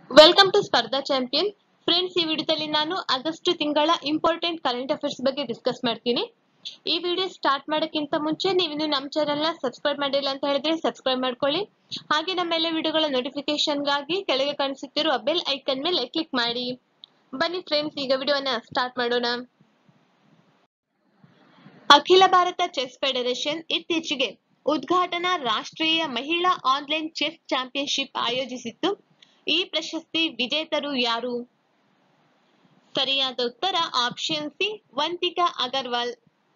welcome to Spardha champion friends ಈ ವಿಡಿಯೋದಲ್ಲಿ ನಾನು ಆಗಸ್ಟ್ ತಿಂಗಳ ಇಂಪಾರ್ಟೆಂಟ್ ಕರೆಂಟ್ ಅಫೇರ್ಸ್ ಬಗ್ಗೆ ಡಿಸ್ಕಸ್ ಮಾಡ್ತೀನಿ ಈ ವಿಡಿಯೋ ಸ್ಟಾರ್ಟ್ ಮಾಡೋಕ್ಕಿಂತ ಮುಂಚೆ ನೀವಿನ್ನು ನಮ್ಮ ಚಾನೆಲ್ನ ಸಬ್ಸ್ಕ್ರೈಬ್ ಮಾಡಿಲ್ಲ ಅಂತ ಹೇಳಿದ್ರೆ ಸಬ್ಸ್ಕ್ರೈಬ್ ಮಾಡ್ಕೊಳ್ಳಿ ಹಾಗೆ ನಮ್ಮ ಎಲ್ಲ ವಿಡಿಯೋಗಳ ನೋಟಿಫಿಕೇಶನ್ಗಾಗಿ ಕೆಳಗೆ ಕಾಣಿಸುತ್ತಿರುವ ಬೆಲ್ ಐಕನ್ ಮೇಲೆ ಕ್ಲಿಕ್ ಮಾಡಿ ಬನ್ನಿ ಫ್ರೆಂಡ್ಸ್ ಈಗ ವಿಡಿಯೋನ ಸ್ಟಾರ್ಟ್ ಮಾಡೋಣ ಅಖಿಲ ಭಾರತ ಚೆಸ್ ಫೆಡರೇಷನ್ ಇತ್ತೀಚೆಗೆ ಉದ್ಘಾಟನಾ ರಾಷ್ಟ್ರೀಯ ಮಹಿಳಾ ಆನ್ಲೈನ್ ಚೆಸ್ ಚಾಂಪಿಯನ್ಶಿಪ್ ಆಯೋಜಿಸಿತ್ತು ಈ ಪ್ರಶಸ್ತಿ ವಿಜೇತರು ಯಾರು ಸರಿಯಾದ ಉತ್ತರ ಆಪ್ಷನ್ ಸಿ ವಂತಿಕಾ ಅಗರ್ವಾಲ್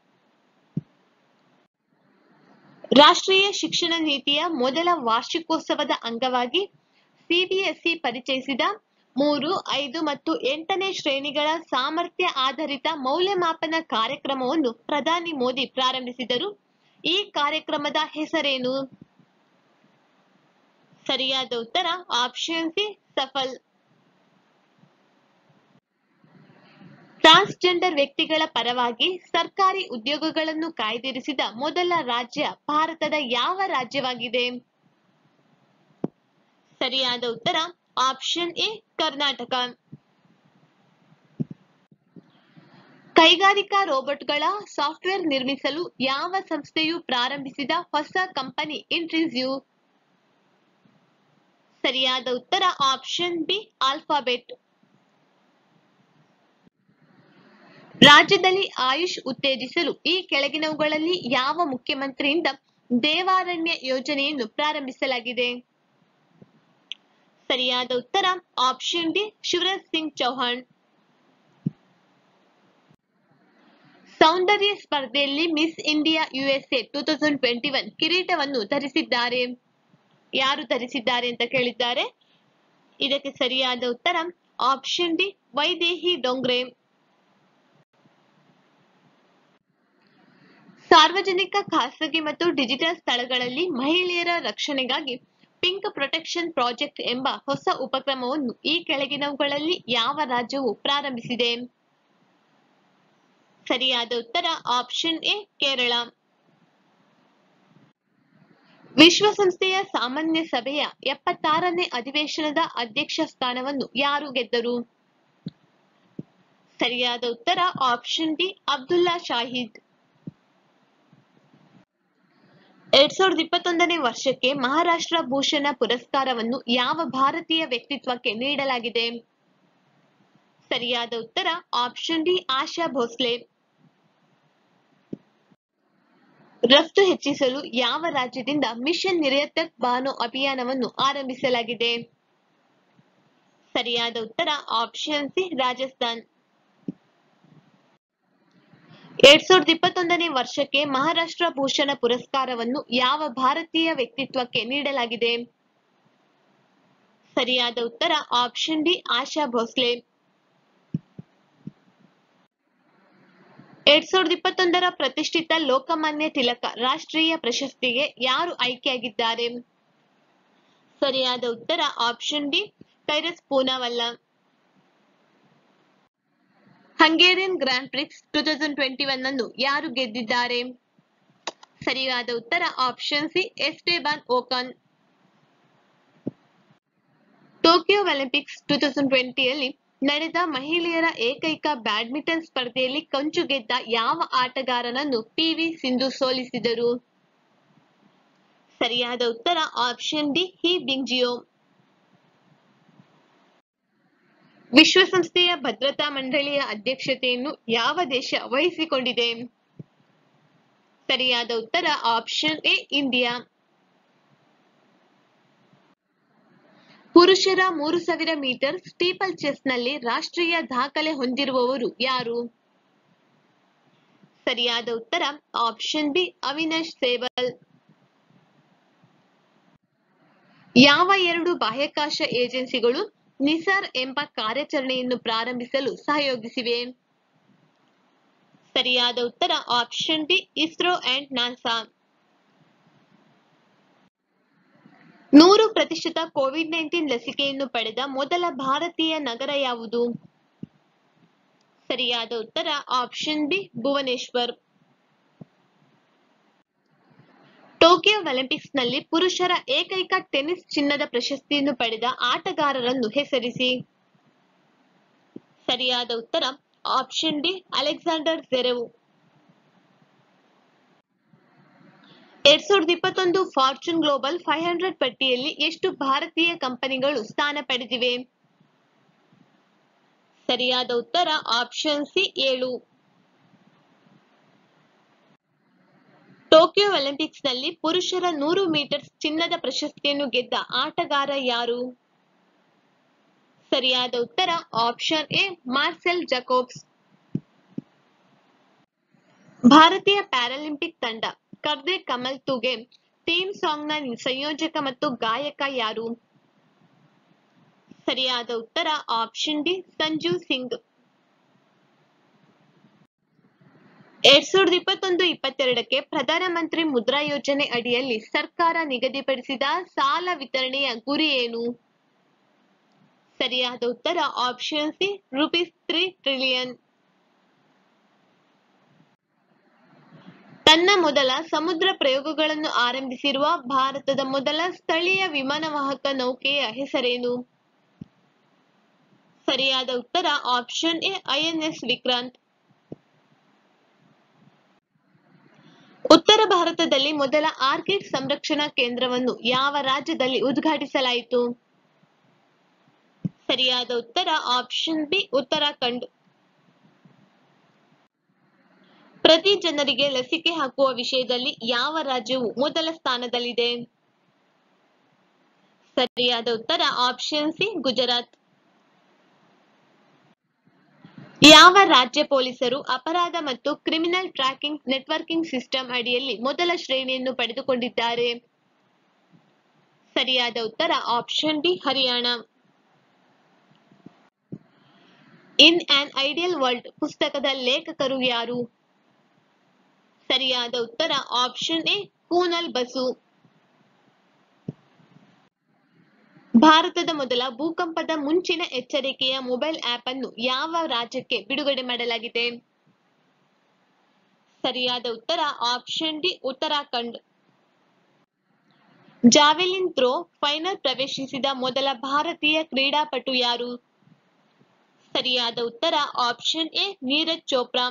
ರಾಷ್ಟ್ರೀಯ ಶಿಕ್ಷಣ ನೀತಿಯ ಮೊದಲ ವಾರ್ಷಿಕೋತ್ಸವದ ಅಂಗವಾಗಿ ಸಿಬಿಎಸ್ಇ ಪರಿಚಯಿಸಿದ ಮೂರು ಐದು ಮತ್ತು ಎಂಟನೇ ಶ್ರೇಣಿಗಳ ಸಾಮರ್ಥ್ಯ ಆಧಾರಿತ ಮೌಲ್ಯಮಾಪನ ಕಾರ್ಯಕ್ರಮವನ್ನು ಪ್ರಧಾನಿ ಮೋದಿ ಪ್ರಾರಂಭಿಸಿದರು ಈ ಕಾರ್ಯಕ್ರಮದ ಹೆಸರೇನು ಸರಿಯಾದ ಉತ್ತರ ಆಪ್ಷನ್ ಸಿ ಸಫಲ್ ಟ್ರಾನ್ಸ್ಜೆಂಡರ್ ವ್ಯಕ್ತಿಗಳ ಪರವಾಗಿ ಸರ್ಕಾರಿ ಉದ್ಯೋಗಗಳನ್ನು ಕಾಯ್ದಿರಿಸಿದ ಮೊದಲ ರಾಜ್ಯ ಭಾರತದ ಯಾವ ರಾಜ್ಯವಾಗಿದೆ ಸರಿಯಾದ ಉತ್ತರ ಆಪ್ಷನ್ ಎ ಕರ್ನಾಟಕ ಕೈಗಾರಿಕಾ ರೋಬೋಟ್ಗಳ ಸಾಫ್ಟ್ವೇರ್ ನಿರ್ಮಿಸಲು ಯಾವ ಸಂಸ್ಥೆಯು ಪ್ರಾರಂಭಿಸಿದ ಹೊಸ ಕಂಪನಿ ಇಂಟ್ರಿಸ್ಯೂ ಸರಿಯಾದ ಉತ್ತರ ಆಪ್ಷನ್ ಬಿ ಆಲ್ಫಾಬೆಟ್ ರಾಜ್ಯದಲ್ಲಿ ಆಯುಷ್ ಉತ್ತೇಜಿಸಲು ಈ ಕೆಳಗಿನವುಗಳಲ್ಲಿ ಯಾವ ಮುಖ್ಯಮಂತ್ರಿಯಿಂದ ದೇವಾರಣ್ಯ ಯೋಜನೆಯನ್ನು ಪ್ರಾರಂಭಿಸಲಾಗಿದೆ ಸರಿಯಾದ ಉತ್ತರ ಆಪ್ಷನ್ ಡಿ ಶಿವರಾಜ್ ಸಿಂಗ್ ಚೌಹಾಣ್ ಸೌಂದರ್ಯ ಸ್ಪರ್ಧೆಯಲ್ಲಿ Miss India USA two thousand twenty one ಕಿರೀಟವನ್ನು ಧರಿಸಿದ್ದಾರೆ ಯಾರು ಧರಿಸಿದ್ದಾರೆ ಅಂತ ಕೇಳಿದ್ದಾರೆ ಇದಕ್ಕೆ ಸರಿಯಾದ ಉತ್ತರ ಆಪ್ಷನ್ ಡಿ ವೈದೇಹಿ ಡೋಂಗ್ರೆ ಸಾರ್ವಜನಿಕ ಖಾಸಗಿ ಮತ್ತು ಡಿಜಿಟಲ್ ಸ್ಥಳಗಳಲ್ಲಿ ಮಹಿಳೆಯರ ರಕ್ಷಣೆಗಾಗಿ ಪಿಂಕ್ ಪ್ರೊಟೆಕ್ಷನ್ ಪ್ರಾಜೆಕ್ಟ್ ಎಂಬ ಹೊಸ ಉಪಕ್ರಮವನ್ನು ಈ ಕೆಳಗಿನವುಗಳಲ್ಲಿ ಯಾವ ರಾಜ್ಯವು ಪ್ರಾರಂಭಿಸಿದೆ ಸರಿಯಾದ ಉತ್ತರ ಆಪ್ಷನ್ ಎ ಕೇರಳ ವಿಶ್ವಸಂಸ್ಥೆಯ ಸಾಮಾನ್ಯ ಸಭೆಯ ಎಪ್ಪತ್ತಾರನೇ ಅಧಿವೇಶನದ ಅಧ್ಯಕ್ಷ ಸ್ಥಾನವನ್ನು ಯಾರು ಗೆದ್ದರು ಸರಿಯಾದ ಉತ್ತರ ಆಪ್ಷನ್ ಡಿ ಅಬ್ದುಲ್ಲಾ ಶಾಹಿದ್ ಎರಡ್ ಸಾವಿರದ ಇಪ್ಪತ್ತೊಂದನೇ ವರ್ಷಕ್ಕೆ ಮಹಾರಾಷ್ಟ್ರ ಭೂಷಣ ಪುರಸ್ಕಾರವನ್ನು ಯಾವ ಭಾರತೀಯ ವ್ಯಕ್ತಿತ್ವಕ್ಕೆ ನೀಡಲಾಗಿದೆ ಸರಿಯಾದ ಉತ್ತರ ಆಪ್ಷನ್ ಡಿ ಆಶಾ ಭೋಸ್ಲೆ ರಫ್ತು ಹೆಚ್ಚಿಸಲು ಯಾವ ರಾಜ್ಯದಿಂದ ಮಿಷನ್ ನಿರತಕ್ ಬಾನೋ ಅಭಿಯಾನವನ್ನು ಆರಂಭಿಸಲಾಗಿದೆ ಸರಿಯಾದ ಉತ್ತರ ಆಪ್ಷನ್ ಸಿ ರಾಜಸ್ಥಾನ್ ಎರಡ್ ಸಾವಿರದ ಇಪ್ಪತ್ತೊಂದನೇ ವರ್ಷಕ್ಕೆ ಮಹಾರಾಷ್ಟ್ರ ಭೂಷಣ ಪುರಸ್ಕಾರವನ್ನು ಯಾವ ಭಾರತೀಯ ವ್ಯಕ್ತಿತ್ವಕ್ಕೆ ನೀಡಲಾಗಿದೆ ಸರಿಯಾದ ಉತ್ತರ ಆಪ್ಷನ್ ಡಿ ಆಶಾ ಭೋಸ್ಲೆ ಎರಡ್ ಸಾವಿರದ ಇಪ್ಪತ್ತೊಂದರ ಪ್ರತಿಷ್ಠಿತ ಲೋಕಮಾನ್ಯ ತಿಲಕ ರಾಷ್ಟ್ರೀಯ ಪ್ರಶಸ್ತಿಗೆ ಯಾರು ಆಯ್ಕೆಯಾಗಿದ್ದಾರೆ ಸರಿಯಾದ ಉತ್ತರ option D Cyrus Poonawalla Hungarian Grand Prix two thousand twenty one ಅನ್ನು ಯಾರು ಗೆದ್ದಿದ್ದಾರೆ ಸರಿಯಾದ ಉತ್ತರ option C Esteban Ocon Tokyo Olympics two thousand ಟ್ವೆಂಟಿಯಲ್ಲಿ ನಡೆದ ಮಹಿಳೆಯರ ಏಕೈಕ ಬ್ಯಾಡ್ಮಿಂಟನ್ ಸ್ಪರ್ಧೆಯಲ್ಲಿ ಕಂಚು ಗೆದ್ದ ಯಾವ ಆಟಗಾರನನ್ನು ಪಿವಿ ಸಿಂಧು ಸೋಲಿಸಿದರು ಸರಿಯಾದ ಉತ್ತರ ಆಪ್ಷನ್ ಡಿ ಹಿ ಬಿಂಗ್ಜಿಯೋ ವಿಶ್ವಸಂಸ್ಥೆಯ ಭದ್ರತಾ ಮಂಡಳಿಯ ಅಧ್ಯಕ್ಷತೆಯನ್ನು ಯಾವ ದೇಶ ವಹಿಸಿಕೊಂಡಿದೆ ಸರಿಯಾದ ಉತ್ತರ ಆಪ್ಷನ್ ಎ ಇಂಡಿಯಾ ಪುರುಷರ ಮೂರು ಸಾವಿರ ಮೀಟರ್ ಸ್ಟೀಪಲ್ ಚೆಸ್ನಲ್ಲಿ ರಾಷ್ಟ್ರೀಯ ದಾಖಲೆ ಹೊಂದಿರುವವರು ಯಾರು ಸರಿಯಾದ ಉತ್ತರ ಆಪ್ಷನ್ ಬಿ ಅವಿನಾಶ್ ಸೇಬಲ್ ಯಾವ ಎರಡು ಬಾಹ್ಯಾಕಾಶ ಏಜೆನ್ಸಿಗಳು ನಿಸಾರ್ ಎಂಬ ಕಾರ್ಯಾಚರಣೆಯನ್ನು ಪ್ರಾರಂಭಿಸಲು ಸಹಯೋಗಿಸಿವೆ ಸರಿಯಾದ ಉತ್ತರ option D ISRO and NASA ನೂರು ಪ್ರತಿಶತ ಕೋವಿಡ್ ನೈನ್ಟೀನ್ ಲಸಿಕೆಯನ್ನು ಪಡೆದ ಮೊದಲ ಭಾರತೀಯ ನಗರ ಯಾವುದು ಸರಿಯಾದ ಉತ್ತರ ಆಪ್ಷನ್ ಬಿ ಭುವನೇಶ್ವರ್ ಟೋಕಿಯೋ ಒಲಿಂಪಿಕ್ಸ್ನಲ್ಲಿ ಪುರುಷರ ಏಕೈಕ ಟೆನ್ನಿಸ್ ಚಿನ್ನದ ಪ್ರಶಸ್ತಿಯನ್ನು ಪಡೆದ ಆಟಗಾರರನ್ನು ಹೆಸರಿಸಿ ಸರಿಯಾದ ಉತ್ತರ ಆಪ್ಷನ್ ಡಿ ಅಲೆಕ್ಸಾಂಡರ್ ಜೆರೆವ್ ಎರಡ್ ಸಾವಿರದ ಇಪ್ಪತ್ತೊಂದು ಫಾರ್ಚೂನ್ ಗ್ಲೋಬಲ್ ಫೈವ್ ಹಂಡ್ರೆಡ್ ಪಟ್ಟಿಯಲ್ಲಿ ಎಷ್ಟು ಭಾರತೀಯ ಕಂಪನಿಗಳು ಸ್ಥಾನ ಪಡೆದಿವೆ ಸರಿಯಾದ ಉತ್ತರ ಆಪ್ಷನ್ ಸಿ ಏಳು ಟೋಕಿಯೋ ಒಲಿಂಪಿಕ್ಸ್ನಲ್ಲಿ ಪುರುಷರ ನೂರು ಮೀಟರ್ ಚಿನ್ನದ ಪ್ರಶಸ್ತಿಯನ್ನು ಗೆದ್ದ ಆಟಗಾರ ಯಾರು ಸರಿಯಾದ ಉತ್ತರ ಆಪ್ಷನ್ ಎ ಮಾರ್ಸೆಲ್ ಜಕೋಬ್ಸ್ ಭಾರತೀಯ ಪ್ಯಾರಾಲಿಂಪಿಕ್ ತಂಡ ಕರ್ದೆ ಕಮಲ್ ತುಗೆ ಥೀಮ್ ಸಾಂಗ್ನ ಸಂಯೋಜಕ ಮತ್ತು ಗಾಯಕ ಯಾರು ಸರಿಯಾದ ಉತ್ತರ ಆಪ್ಷನ್ ಡಿ ಸಂಜೀವ್ ಸಿಂಗ್ ಎರಡ್ ಸಾವಿರದ ಇಪ್ಪತ್ತೊಂದು ಇಪ್ಪತ್ತೆರಡಕ್ಕೆ ಪ್ರಧಾನಮಂತ್ರಿ ಮುದ್ರಾ ಯೋಜನೆ ಅಡಿಯಲ್ಲಿ ಸರ್ಕಾರ ನಿಗದಿಪಡಿಸಿದ ಸಾಲ ವಿತರಣೆಯ ಗುರಿ ಏನು ಸರಿಯಾದ ಉತ್ತರ option C rupees three trillion ತನ್ನ ಮೊದಲ ಸಮುದ್ರ ಪ್ರಯೋಗಗಳನ್ನು ಆರಂಭಿಸಿರುವ ಭಾರತದ ಮೊದಲ ಸ್ಥಳೀಯ ವಿಮಾನವಾಹಕ ನೌಕೆಯ ಹೆಸರೇನು ಸರಿಯಾದ ಉತ್ತರ ಆಪ್ಷನ್ ಎ ಐಎನ್ಎಸ್ ವಿಕ್ರಾಂತ್ ಉತ್ತರ ಭಾರತದಲ್ಲಿ ಮೊದಲ ಆರ್ಕಿಡ್ ಸಂರಕ್ಷಣಾ ಕೇಂದ್ರವನ್ನು ಯಾವ ರಾಜ್ಯದಲ್ಲಿ ಉದ್ಘಾಟಿಸಲಾಯಿತು ಸರಿಯಾದ ಉತ್ತರ ಆಪ್ಷನ್ ಬಿ ಉತ್ತರಾಖಂಡ್ ಪ್ರತಿ ಜನರಿಗೆ ಲಸಿಕೆ ಹಾಕುವ ವಿಷಯದಲ್ಲಿ ಯಾವ ರಾಜ್ಯವು ಮೊದಲ ಸ್ಥಾನದಲ್ಲಿದೆ ಸರಿಯಾದ ಉತ್ತರ ಆಪ್ಷನ್ ಸಿ ಗುಜರಾತ್ ಯಾವ ರಾಜ್ಯ ಪೊಲೀಸರು ಅಪರಾಧ ಮತ್ತು ಕ್ರಿಮಿನಲ್ ಟ್ರ್ಯಾಕಿಂಗ್ ನೆಟ್ವರ್ಕಿಂಗ್ ಸಿಸ್ಟಮ್ ಅಡಿಯಲ್ಲಿ ಮೊದಲ ಶ್ರೇಣಿಯನ್ನು ಪಡೆದುಕೊಂಡಿದ್ದಾರೆ ಸರಿಯಾದ ಉತ್ತರ option D Haryana in an ideal world ಪುಸ್ತಕದ ಲೇಖಕರು ಯಾರು ಸರಿಯಾದ ಉತ್ತರ ಆಪ್ಷನ್ ಎ ಕೂನಲ್ ಬಸು ಭಾರತದ ಮೊದಲ ಭೂಕಂಪದ ಮುಂಚಿನ ಎಚ್ಚರಿಕೆಯ ಮೊಬೈಲ್ ಆಪ್ ಅನ್ನು ಯಾವ ರಾಜ್ಯಕ್ಕೆ ಬಿಡುಗಡೆ ಮಾಡಲಾಗಿದೆ ಸರಿಯಾದ ಉತ್ತರ option D Uttarakhand javelin throw final ಪ್ರವೇಶಿಸಿದ ಮೊದಲ ಭಾರತೀಯ ಕ್ರೀಡಾಪಟು ಯಾರು ಸರಿಯಾದ ಉತ್ತರ ಆಪ್ಷನ್ ಎ ನೀರಜ್ ಚೋಪ್ರಾ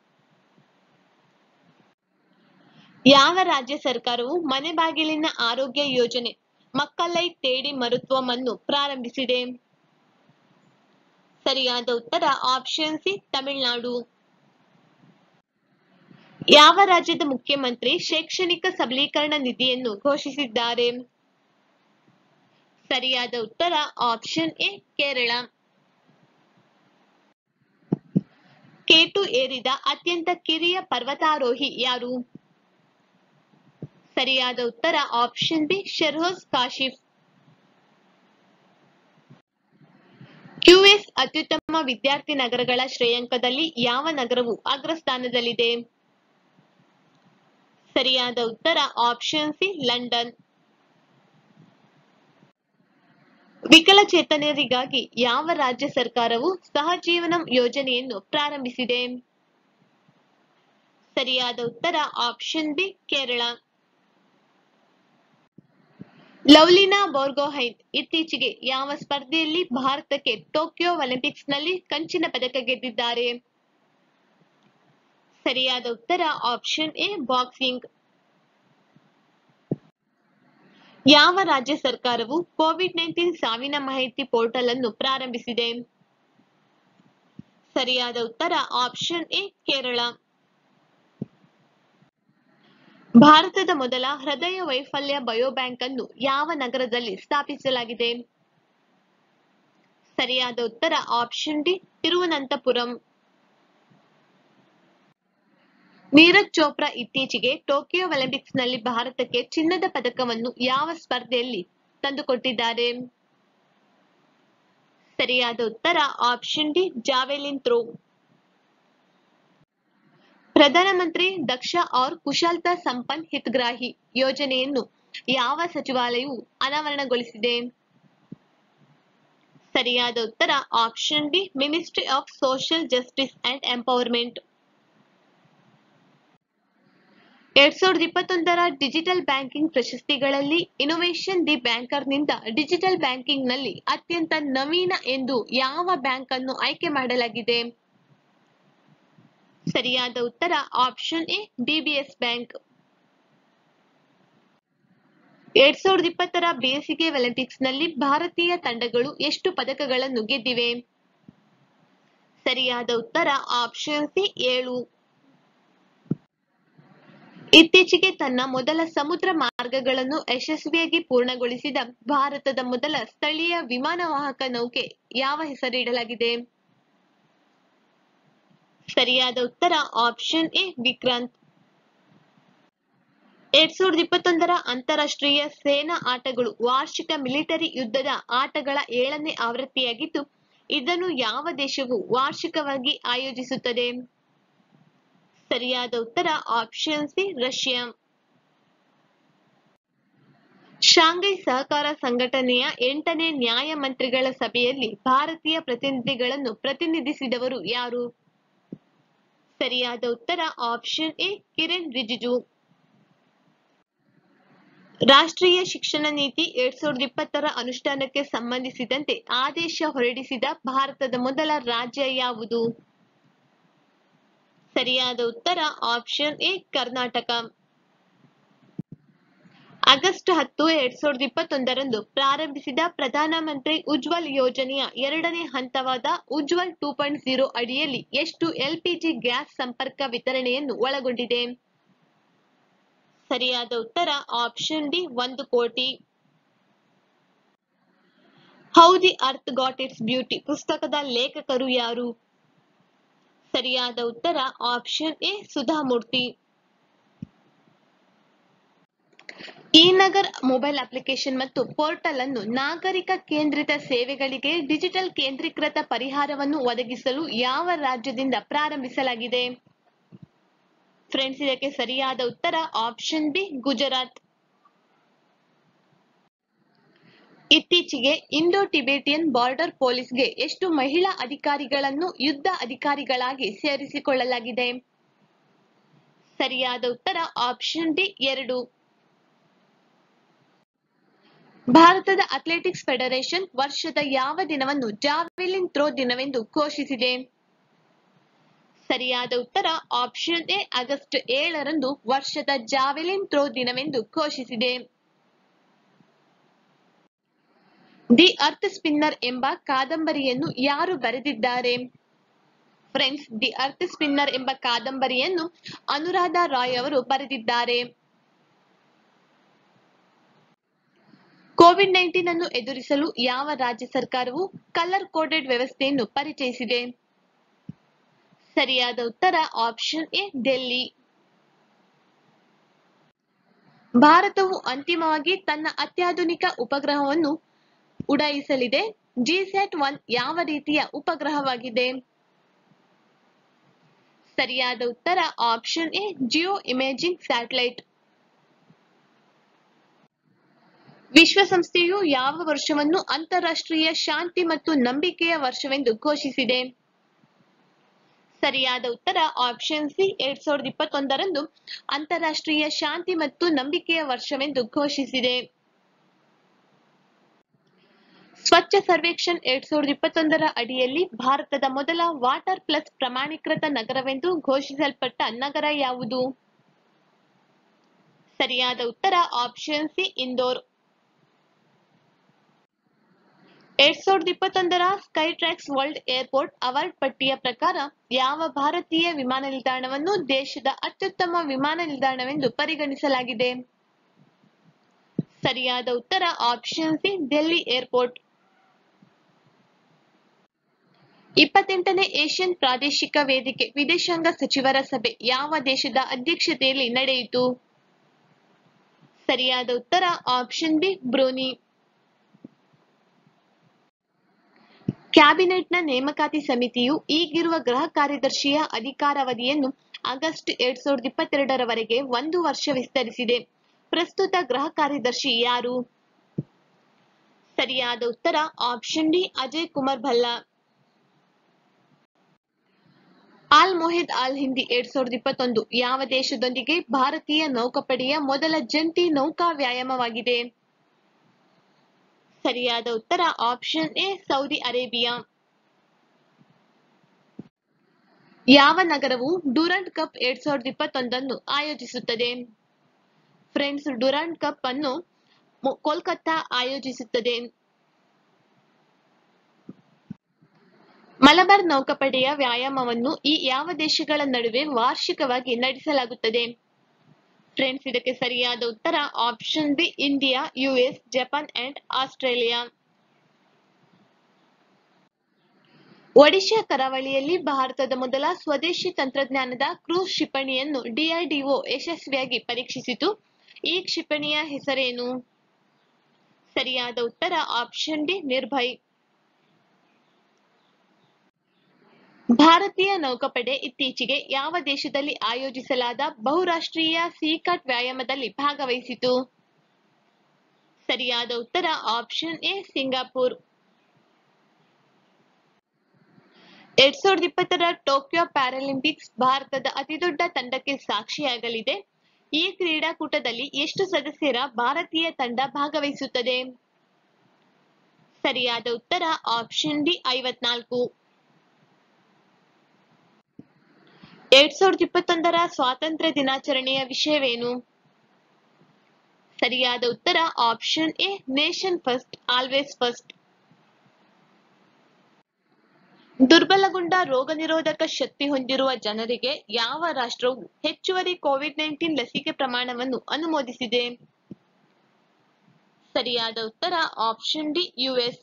ಯಾವ ರಾಜ್ಯ ಸರ್ಕಾರವು ಮನೆ ಬಾಗಿಲಿನ ಆರೋಗ್ಯ ಯೋಜನೆ ಮಕ್ಕಳೈ ತೇಡಿ ಮರುತ್ವಂ ಅನ್ನು ಪ್ರಾರಂಭಿಸಿದೆ ಸರಿಯಾದ ಉತ್ತರ ಆಪ್ಷನ್ ಸಿ ತಮಿಳುನಾಡು ಯಾವ ರಾಜ್ಯದ ಮುಖ್ಯಮಂತ್ರಿ ಶೈಕ್ಷಣಿಕ ಸಬಲೀಕರಣ ನಿಧಿಯನ್ನು ಘೋಷಿಸಿದ್ದಾರೆ ಸರಿಯಾದ ಉತ್ತರ ಆಪ್ಷನ್ ಎ ಕೇರಳ ಕೇಟು ಏರಿದ ಅತ್ಯಂತ ಕಿರಿಯ ಪರ್ವತಾರೋಹಿ ಯಾರು ಸರಿಯಾದ ಉತ್ತರ option B Shehroze Kashif QS ಅತ್ಯುತ್ತಮ ವಿದ್ಯಾರ್ಥಿ ನಗರಗಳ ಶ್ರೇಯಾಂಕದಲ್ಲಿ ಯಾವ ನಗರವು ಅಗ್ರಸ್ಥಾನದಲ್ಲಿದೆ ಸರಿಯಾದ ಉತ್ತರ ಆಪ್ಷನ್ ಸಿ ಲಂಡನ್ ವಿಕಲಚೇತನರಿಗಾಗಿ ಯಾವ ರಾಜ್ಯ ಸರ್ಕಾರವು ಸಹಜೀವನಂ ಯೋಜನೆಯನ್ನು ಪ್ರಾರಂಭಿಸಿದೆ ಸರಿಯಾದ ಉತ್ತರ ಆಪ್ಷನ್ ಬಿ ಕೇರಳ ಲವ್ಲಿನಾ ಬೋರ್ಗೊಹೈನ್ ಇತ್ತೀಚೆಗೆ ಯಾವ ಸ್ಪರ್ಧೆಯಲ್ಲಿ ಭಾರತಕ್ಕೆ ಟೋಕಿಯೋ ಒಲಿಂಪಿಕ್ಸ್ನಲ್ಲಿ ಕಂಚಿನ ಪದಕ ಗೆದ್ದಿದ್ದಾರೆ ಸರಿಯಾದ ಉತ್ತರ ಆಪ್ಷನ್ ಎ ಬಾಕ್ಸಿಂಗ್ ಯಾವ ರಾಜ್ಯ ಸರ್ಕಾರವು ಕೋವಿಡ್ ನೈನ್ಟೀನ್ ಸಾವಿನ ಮಾಹಿತಿ ಪೋರ್ಟಲ್ ಅನ್ನು ಪ್ರಾರಂಭಿಸಿದೆ ಸರಿಯಾದ ಉತ್ತರ ಆಪ್ಷನ್ ಎ ಕೇರಳ ಭಾರತದ ಮೊದಲ ಹೃದಯ ವೈಫಲ್ಯ ಬಯೋಬ್ಯಾಂಕ್ ಅನ್ನು ಯಾವ ನಗರದಲ್ಲಿ ಸ್ಥಾಪಿಸಲಾಗಿದೆ ಸರಿಯಾದ ಉತ್ತರ ಆಪ್ಷನ್ ಡಿ ತಿರುವನಂತಪುರಂ ನೀರಜ್ ಚೋಪ್ರಾ ಇತ್ತೀಚೆಗೆ ಟೋಕಿಯೋ ಒಲಿಂಪಿಕ್ಸ್ನಲ್ಲಿ ಭಾರತಕ್ಕೆ ಚಿನ್ನದ ಪದಕವನ್ನು ಯಾವ ಸ್ಪರ್ಧೆಯಲ್ಲಿ ತಂದುಕೊಟ್ಟಿದ್ದಾರೆ ಸರಿಯಾದ ಉತ್ತರ ಆಪ್ಷನ್ ಡಿ ಜಾವೆಲಿನ್ ಥ್ರೋ ಪ್ರಧಾನಮಂತ್ರಿ ದಕ್ಷ ಔರ್ ಕುಶಲತಾ ಸಂಪನ್ ಹಿತಗ್ರಾಹಿ ಯೋಜನೆಯನ್ನು ಯಾವ ಸಚಿವಾಲಯವು ಅನಾವರಣಗೊಳಿಸಿದೆ ಸರಿಯಾದ ಉತ್ತರ option D ministry of social justice and empowerment ಎರಡ್ ಸಾವಿರದ ಇಪ್ಪತ್ತೊಂದರ ಡಿಜಿಟಲ್ ಬ್ಯಾಂಕಿಂಗ್ ಪ್ರಶಸ್ತಿಗಳಲ್ಲಿ ಇನೋವೇಷನ್ ದಿ ಬ್ಯಾಂಕರ್ನಿಂದ ಡಿಜಿಟಲ್ ಬ್ಯಾಂಕಿಂಗ್ನಲ್ಲಿ ಅತ್ಯಂತ ನವೀನ ಎಂದು ಯಾವ ಬ್ಯಾಂಕ್ ಅನ್ನು ಆಯ್ಕೆ ಮಾಡಲಾಗಿದೆ ಸರಿಯಾದ ಉತ್ತರ ಆಪ್ಷನ್ ಎ ಡಿಬಿಎಸ್ ಬ್ಯಾಂಕ್ ಎರಡ್ ಸಾವಿರದ ಇಪ್ಪತ್ತರ ಬೇಸಿಗೆ ಒಲಿಂಪಿಕ್ಸ್ನಲ್ಲಿ ಭಾರತೀಯ ತಂಡಗಳು ಎಷ್ಟು ಪದಕಗಳನ್ನು ಗೆದ್ದಿವೆ ಸರಿಯಾದ ಉತ್ತರ ಆಪ್ಷನ್ ಸಿ ಏಳು ಇತ್ತೀಚೆಗೆ ತನ್ನ ಮೊದಲ ಸಮುದ್ರ ಮಾರ್ಗಗಳನ್ನು ಯಶಸ್ವಿಯಾಗಿ ಪೂರ್ಣಗೊಳಿಸಿದ ಭಾರತದ ಮೊದಲ ಸ್ಥಳೀಯ ವಿಮಾನವಾಹಕ ನೌಕೆ ಯಾವ ಹೆಸರಿಡಲಾಗಿದೆ ಸರಿಯಾದ ಉತ್ತರ ಆಪ್ಷನ್ ಎ ವಿಕ್ರಾಂತ್ ಎರಡ್ ಸಾವಿರದ ಇಪ್ಪತ್ತೊಂದರ ಅಂತಾರಾಷ್ಟ್ರೀಯ ಸೇನಾ ಆಟಗಳು ವಾರ್ಷಿಕ ಮಿಲಿಟರಿ ಯುದ್ಧದ ಆಟಗಳ ಏಳನೇ ಆವೃತ್ತಿಯಾಗಿದ್ದು ಇದನ್ನು ಯಾವ ದೇಶವು ವಾರ್ಷಿಕವಾಗಿ ಆಯೋಜಿಸುತ್ತದೆ ಸರಿಯಾದ ಉತ್ತರ ಆಪ್ಷನ್ ಸಿ ರಷ್ಯಾ ಶಾಂಘೈ ಸಹಕಾರ ಸಂಘಟನೆಯ ಎಂಟನೇ ನ್ಯಾಯ ಮಂತ್ರಿಗಳ ಸಭೆಯಲ್ಲಿ ಭಾರತೀಯ ಪ್ರತಿನಿಧಿಗಳನ್ನು ಪ್ರತಿನಿಧಿಸಿದವರು ಯಾರು ಸರಿಯಾದ ಉತ್ತರ ಆಪ್ಷನ್ ಎ ಕಿರಣ್ ರಿಜಿಜು ರಾಷ್ಟ್ರೀಯ ಶಿಕ್ಷಣ ನೀತಿ ಎರಡ್ ಸಾವಿರದ ಇಪ್ಪತ್ತರ ಅನುಷ್ಠಾನಕ್ಕೆ ಸಂಬಂಧಿಸಿದಂತೆ ಆದೇಶ ಹೊರಡಿಸಿದ ಭಾರತದ ಮೊದಲ ರಾಜ್ಯ ಯಾವುದು ಸರಿಯಾದ ಉತ್ತರ ಆಪ್ಷನ್ ಎ ಕರ್ನಾಟಕ ಆಗಸ್ಟ್ ಹತ್ತು ಎರಡ್ ಸಾವಿರದ ಇಪ್ಪತ್ತೊಂದರಂದು ಪ್ರಾರಂಭಿಸಿದ ಪ್ರಧಾನಮಂತ್ರಿ ಉಜ್ವಲ್ ಯೋಜನೆಯ ಎರಡನೇ ಹಂತವಾದ ಉಜ್ವಲ್ ಟೂ ಪಾಯಿಂಟ್ ಜೀರೋ ಅಡಿಯಲ್ಲಿ ಎಷ್ಟು ಎಲ್ಪಿಜಿ ಗ್ಯಾಸ್ ಸಂಪರ್ಕ ವಿತರಣೆಯನ್ನು ಒಳಗೊಂಡಿದೆ ಸರಿಯಾದ ಉತ್ತರ ಆಪ್ಷನ್ ಡಿ ಒಂದು ಕೋಟಿ how the earth got its beauty ಪುಸ್ತಕದ ಲೇಖಕರು ಯಾರು ಸರಿಯಾದ ಉತ್ತರ option A Sudha Murty E Nagar mobile application ಮತ್ತು ಪೋರ್ಟಲ್ ಅನ್ನು ನಾಗರಿಕ ಕೇಂದ್ರಿತ ಸೇವೆಗಳಿಗೆ ಡಿಜಿಟಲ್ ಕೇಂದ್ರೀಕೃತ ಪರಿಹಾರವನ್ನು ಒದಗಿಸಲು ಯಾವ ರಾಜ್ಯದಿಂದ ಪ್ರಾರಂಭಿಸಲಾಗಿದೆ ಫ್ರೆಂಡ್ಸ್ ಇದಕ್ಕೆ ಸರಿಯಾದ ಉತ್ತರ ಆಪ್ಷನ್ ಬಿ ಗುಜರಾತ್ ಇತ್ತೀಚೆಗೆ ಇಂಡೋ ಟಿಬೇಟಿಯನ್ ಬಾರ್ಡರ್ ಪೊಲೀಸ್ಗೆ ಎಷ್ಟು ಮಹಿಳಾ ಅಧಿಕಾರಿಗಳನ್ನು ಯುದ್ಧ ಅಧಿಕಾರಿಗಳಾಗಿ ಸೇರಿಸಿಕೊಳ್ಳಲಾಗಿದೆ ಸರಿಯಾದ ಉತ್ತರ ಆಪ್ಷನ್ ಡಿ ಎರಡು ಭಾರತದ ಅಥ್ಲೆಟಿಕ್ಸ್ ಫೆಡರೇಷನ್ ವರ್ಷದ ಯಾವ ದಿನವನ್ನು ಜಾವೆಲಿನ್ ಥ್ರೋ ದಿನವೆಂದು ಘೋಷಿಸಿದೆ ಸರಿಯಾದ ಉತ್ತರ ಆಪ್ಷನ್ ಎ ಆಗಸ್ಟ್ ಏಳರಂದು ವರ್ಷದ ಜಾವೆಲಿನ್ ಥ್ರೋ ದಿನವೆಂದು ಘೋಷಿಸಿದೆ ದಿ ಅರ್ತ್ ಸ್ಪಿನ್ನರ್ ಎಂಬ ಕಾದಂಬರಿಯನ್ನು ಯಾರು ಬರೆದಿದ್ದಾರೆ ಫ್ರೆಂಡ್ಸ್ ದಿ ಅರ್ತ್ ಸ್ಪಿನ್ನರ್ ಎಂಬ ಕಾದಂಬರಿಯನ್ನು ಅನುರಾಧ ರಾಯ್ ಅವರು ಬರೆದಿದ್ದಾರೆ ಕೋವಿಡ್ ನೈನ್ಟೀನ್ ಅನ್ನು ಎದುರಿಸಲು ಯಾವ ರಾಜ್ಯ ಸರ್ಕಾರವು ಕಲರ್ ಕೋಡೆಡ್ ವ್ಯವಸ್ಥೆಯನ್ನು ಪರಿಚಯಿಸಿದೆ ಸರಿಯಾದ ಉತ್ತರ ಆಪ್ಷನ್ ಎ ಡೆಲ್ಲಿ ಭಾರತವು ಅಂತಿಮವಾಗಿ ತನ್ನ ಅತ್ಯಾಧುನಿಕ ಉಪಗ್ರಹವನ್ನು ಉಡಾಯಿಸಲಿದೆ ಜಿಸ್ಯಾಟ್ ಒನ್ ಯಾವ ರೀತಿಯ ಉಪಗ್ರಹವಾಗಿದೆ ಸರಿಯಾದ ಉತ್ತರ option A geo imaging satellite ವಿಶ್ವಸಂಸ್ಥೆಯು ಯಾವ ವರ್ಷವನ್ನು ಅಂತಾರಾಷ್ಟ್ರೀಯ ಶಾಂತಿ ಮತ್ತು ನಂಬಿಕೆಯ ವರ್ಷವೆಂದು ಘೋಷಿಸಿದೆ ಸರಿಯಾದ ಉತ್ತರ ಆಪ್ಷನ್ ಸಿ ಎರಡ್ ಸಾವಿರದ ಇಪ್ಪತ್ತೊಂದರಂದು ಅಂತಾರಾಷ್ಟ್ರೀಯ ಶಾಂತಿ ಮತ್ತು ನಂಬಿಕೆಯ ವರ್ಷವೆಂದು ಘೋಷಿಸಿದೆ ಸ್ವಚ್ಛ ಸರ್ವೇಕ್ಷಣ್ ಎರಡ್ ಸಾವಿರದ ಇಪ್ಪತ್ತೊಂದರ ಅಡಿಯಲ್ಲಿ ಭಾರತದ ಮೊದಲ ವಾಟರ್ ಪ್ಲಸ್ ಪ್ರಮಾಣೀಕೃತ ನಗರವೆಂದು ಘೋಷಿಸಲ್ಪಟ್ಟ ನಗರ ಯಾವುದು ಸರಿಯಾದ ಉತ್ತರ ಆಪ್ಷನ್ ಸಿ ಇಂದೋರ್ ಎರಡ್ ಸಾವಿರದ ಇಪ್ಪತ್ತೊಂದರ Skytrax world airport award ಪಟ್ಟಿಯ ಪ್ರಕಾರ ಯಾವ ಭಾರತೀಯ ವಿಮಾನ ನಿಲ್ದಾಣವನ್ನು ದೇಶದ ಅತ್ಯುತ್ತಮ ವಿಮಾನ ನಿಲ್ದಾಣವೆಂದು ಪರಿಗಣಿಸಲಾಗಿದೆ ಸರಿಯಾದ ಉತ್ತರ ಆಪ್ಷನ್ ಸಿ ಡೆಲ್ಲಿ ಏರ್ಪೋರ್ಟ್ ಇಪ್ಪತ್ತೆಂಟನೇ ಏಷ್ಯನ್ ಪ್ರಾದೇಶಿಕ ವೇದಿಕೆ ವಿದೇಶಾಂಗ ಸಚಿವರ ಸಭೆ ಯಾವ ದೇಶದ ಅಧ್ಯಕ್ಷತೆಯಲ್ಲಿ ನಡೆಯಿತು ಸರಿಯಾದ ಉತ್ತರ ಆಪ್ಷನ್ ಬಿ ಬ್ರೂನಿ ಕ್ಯಾಬಿನೆಟ್ನ ನೇಮಕಾತಿ ಸಮಿತಿಯು ಈಗಿರುವ ಗೃಹ ಕಾರ್ಯದರ್ಶಿಯ ಅಧಿಕಾರಾವಧಿಯನ್ನು ಆಗಸ್ಟ್ ಎರಡ್ ಸಾವಿರದ ಇಪ್ಪತ್ತೆರಡರವರೆಗೆ ಒಂದು ವರ್ಷ ವಿಸ್ತರಿಸಿದೆ ಪ್ರಸ್ತುತ ಗೃಹ ಕಾರ್ಯದರ್ಶಿ ಯಾರು ಸರಿಯಾದ ಉತ್ತರ option D Ajay Kumar Bhalla Al Mohed Al Hindi ಎರಡ್ ಸಾವಿರದ ಇಪ್ಪತ್ತೊಂದು ಯಾವ ದೇಶದೊಂದಿಗೆ ಭಾರತೀಯ ನೌಕಾಪಡೆಯ ಮೊದಲ ಜಂಟಿ ನೌಕಾ ವ್ಯಾಯಾಮವಾಗಿದೆ ಸರಿಯಾದ ಉತ್ತರ ಆಪ್ಷನ್ ಎ ಸೌದಿ ಅರೇಬಿಯಾ ಯಾವ ನಗರವು ಡುರಂಟ್ ಕಪ್ ಎರಡ್ ಸಾವಿರದ ಇಪ್ಪತ್ತೊಂದನ್ನು ಆಯೋಜಿಸುತ್ತದೆ ಫ್ರೆಂಡ್ಸ್ ಡುರಂಟ್ ಕಪ್ ಅನ್ನು ಮೊ- ಕೋಲ್ಕತ್ತಾ ಆಯೋಜಿಸುತ್ತದೆ ಮಲಬಾರ್ ನೌಕಾಪಡೆಯ ವ್ಯಾಯಾಮವನ್ನು ಈ ಯಾವ ದೇಶಗಳ ನಡುವೆ ವಾರ್ಷಿಕವಾಗಿ ನಡೆಸಲಾಗುತ್ತದೆ ಫ್ರೆಂಡ್ಸ್ ಇದಕ್ಕೆ ಸರಿಯಾದ ಉತ್ತರ option B India US Japan and Australia Odisha ಕರಾವಳಿಯಲ್ಲಿ ಭಾರತದ ಮೊದಲ ಸ್ವದೇಶಿ ತಂತ್ರಜ್ಞಾನದ ಕ್ರೂಸ್ ಕ್ಷಿಪಣಿಯನ್ನು ಡಿಆರ್ಡಿಒ ಯಶಸ್ವಿಯಾಗಿ ಪರೀಕ್ಷಿಸಿತು ಈ ಕ್ಷಿಪಣಿಯ ಹೆಸರೇನು ಸರಿಯಾದ ಉತ್ತರ ಆಪ್ಷನ್ ಡಿ ನಿರ್ಭಯ್ ಭಾರತೀಯ ನೌಕಾಪಡೆ ಇತ್ತೀಚೆಗೆ ಯಾವ ದೇಶದಲ್ಲಿ ಆಯೋಜಿಸಲಾದ ಬಹುರಾಷ್ಟ್ರೀಯ ಸೀಕಾಟ್ ವ್ಯಾಯಾಮದಲ್ಲಿ ಭಾಗವಹಿಸಿತು ಸರಿಯಾದ ಉತ್ತರ ಆಪ್ಷನ್ ಎ ಸಿಂಗಾಪುರ್ ಎರಡ್ ಸಾವಿರದ ಇಪ್ಪತ್ತರ ಟೋಕಿಯೋ ಪ್ಯಾರಾಲಿಂಪಿಕ್ಸ್ ಭಾರತದ ಅತಿದೊಡ್ಡ ತಂಡಕ್ಕೆ ಸಾಕ್ಷಿಯಾಗಲಿದೆ ಈ ಕ್ರೀಡಾಕೂಟದಲ್ಲಿ ಎಷ್ಟು ಸದಸ್ಯರ ಭಾರತೀಯ ತಂಡ ಭಾಗವಹಿಸುತ್ತದೆ ಸರಿಯಾದ ಉತ್ತರ ಆಪ್ಷನ್ ಡಿ ಐವತ್ನಾಲ್ಕು ಎರಡ್ ಸಾವಿರದ ಇಪ್ಪತ್ತೊಂದರ ಸ್ವಾತಂತ್ರ್ಯ ದಿನಾಚರಣೆಯ ವಿಷಯವೇನು ಸರಿಯಾದ ಉತ್ತರ option A nation first always first ದುರ್ಬಲಗೊಂಡ ರೋಗ ನಿರೋಧಕ ಶಕ್ತಿ ಹೊಂದಿರುವ ಜನರಿಗೆ ಯಾವ ರಾಷ್ಟ್ರವು ಹೆಚ್ಚುವರಿ ಕೋವಿಡ್ ನೈನ್ಟೀನ್ ಲಸಿಕೆ ಪ್ರಮಾಣವನ್ನು ಅನುಮೋದಿಸಿದೆ ಸರಿಯಾದ ಉತ್ತರ ಆಪ್ಷನ್ ಡಿ ಯುಎಸ್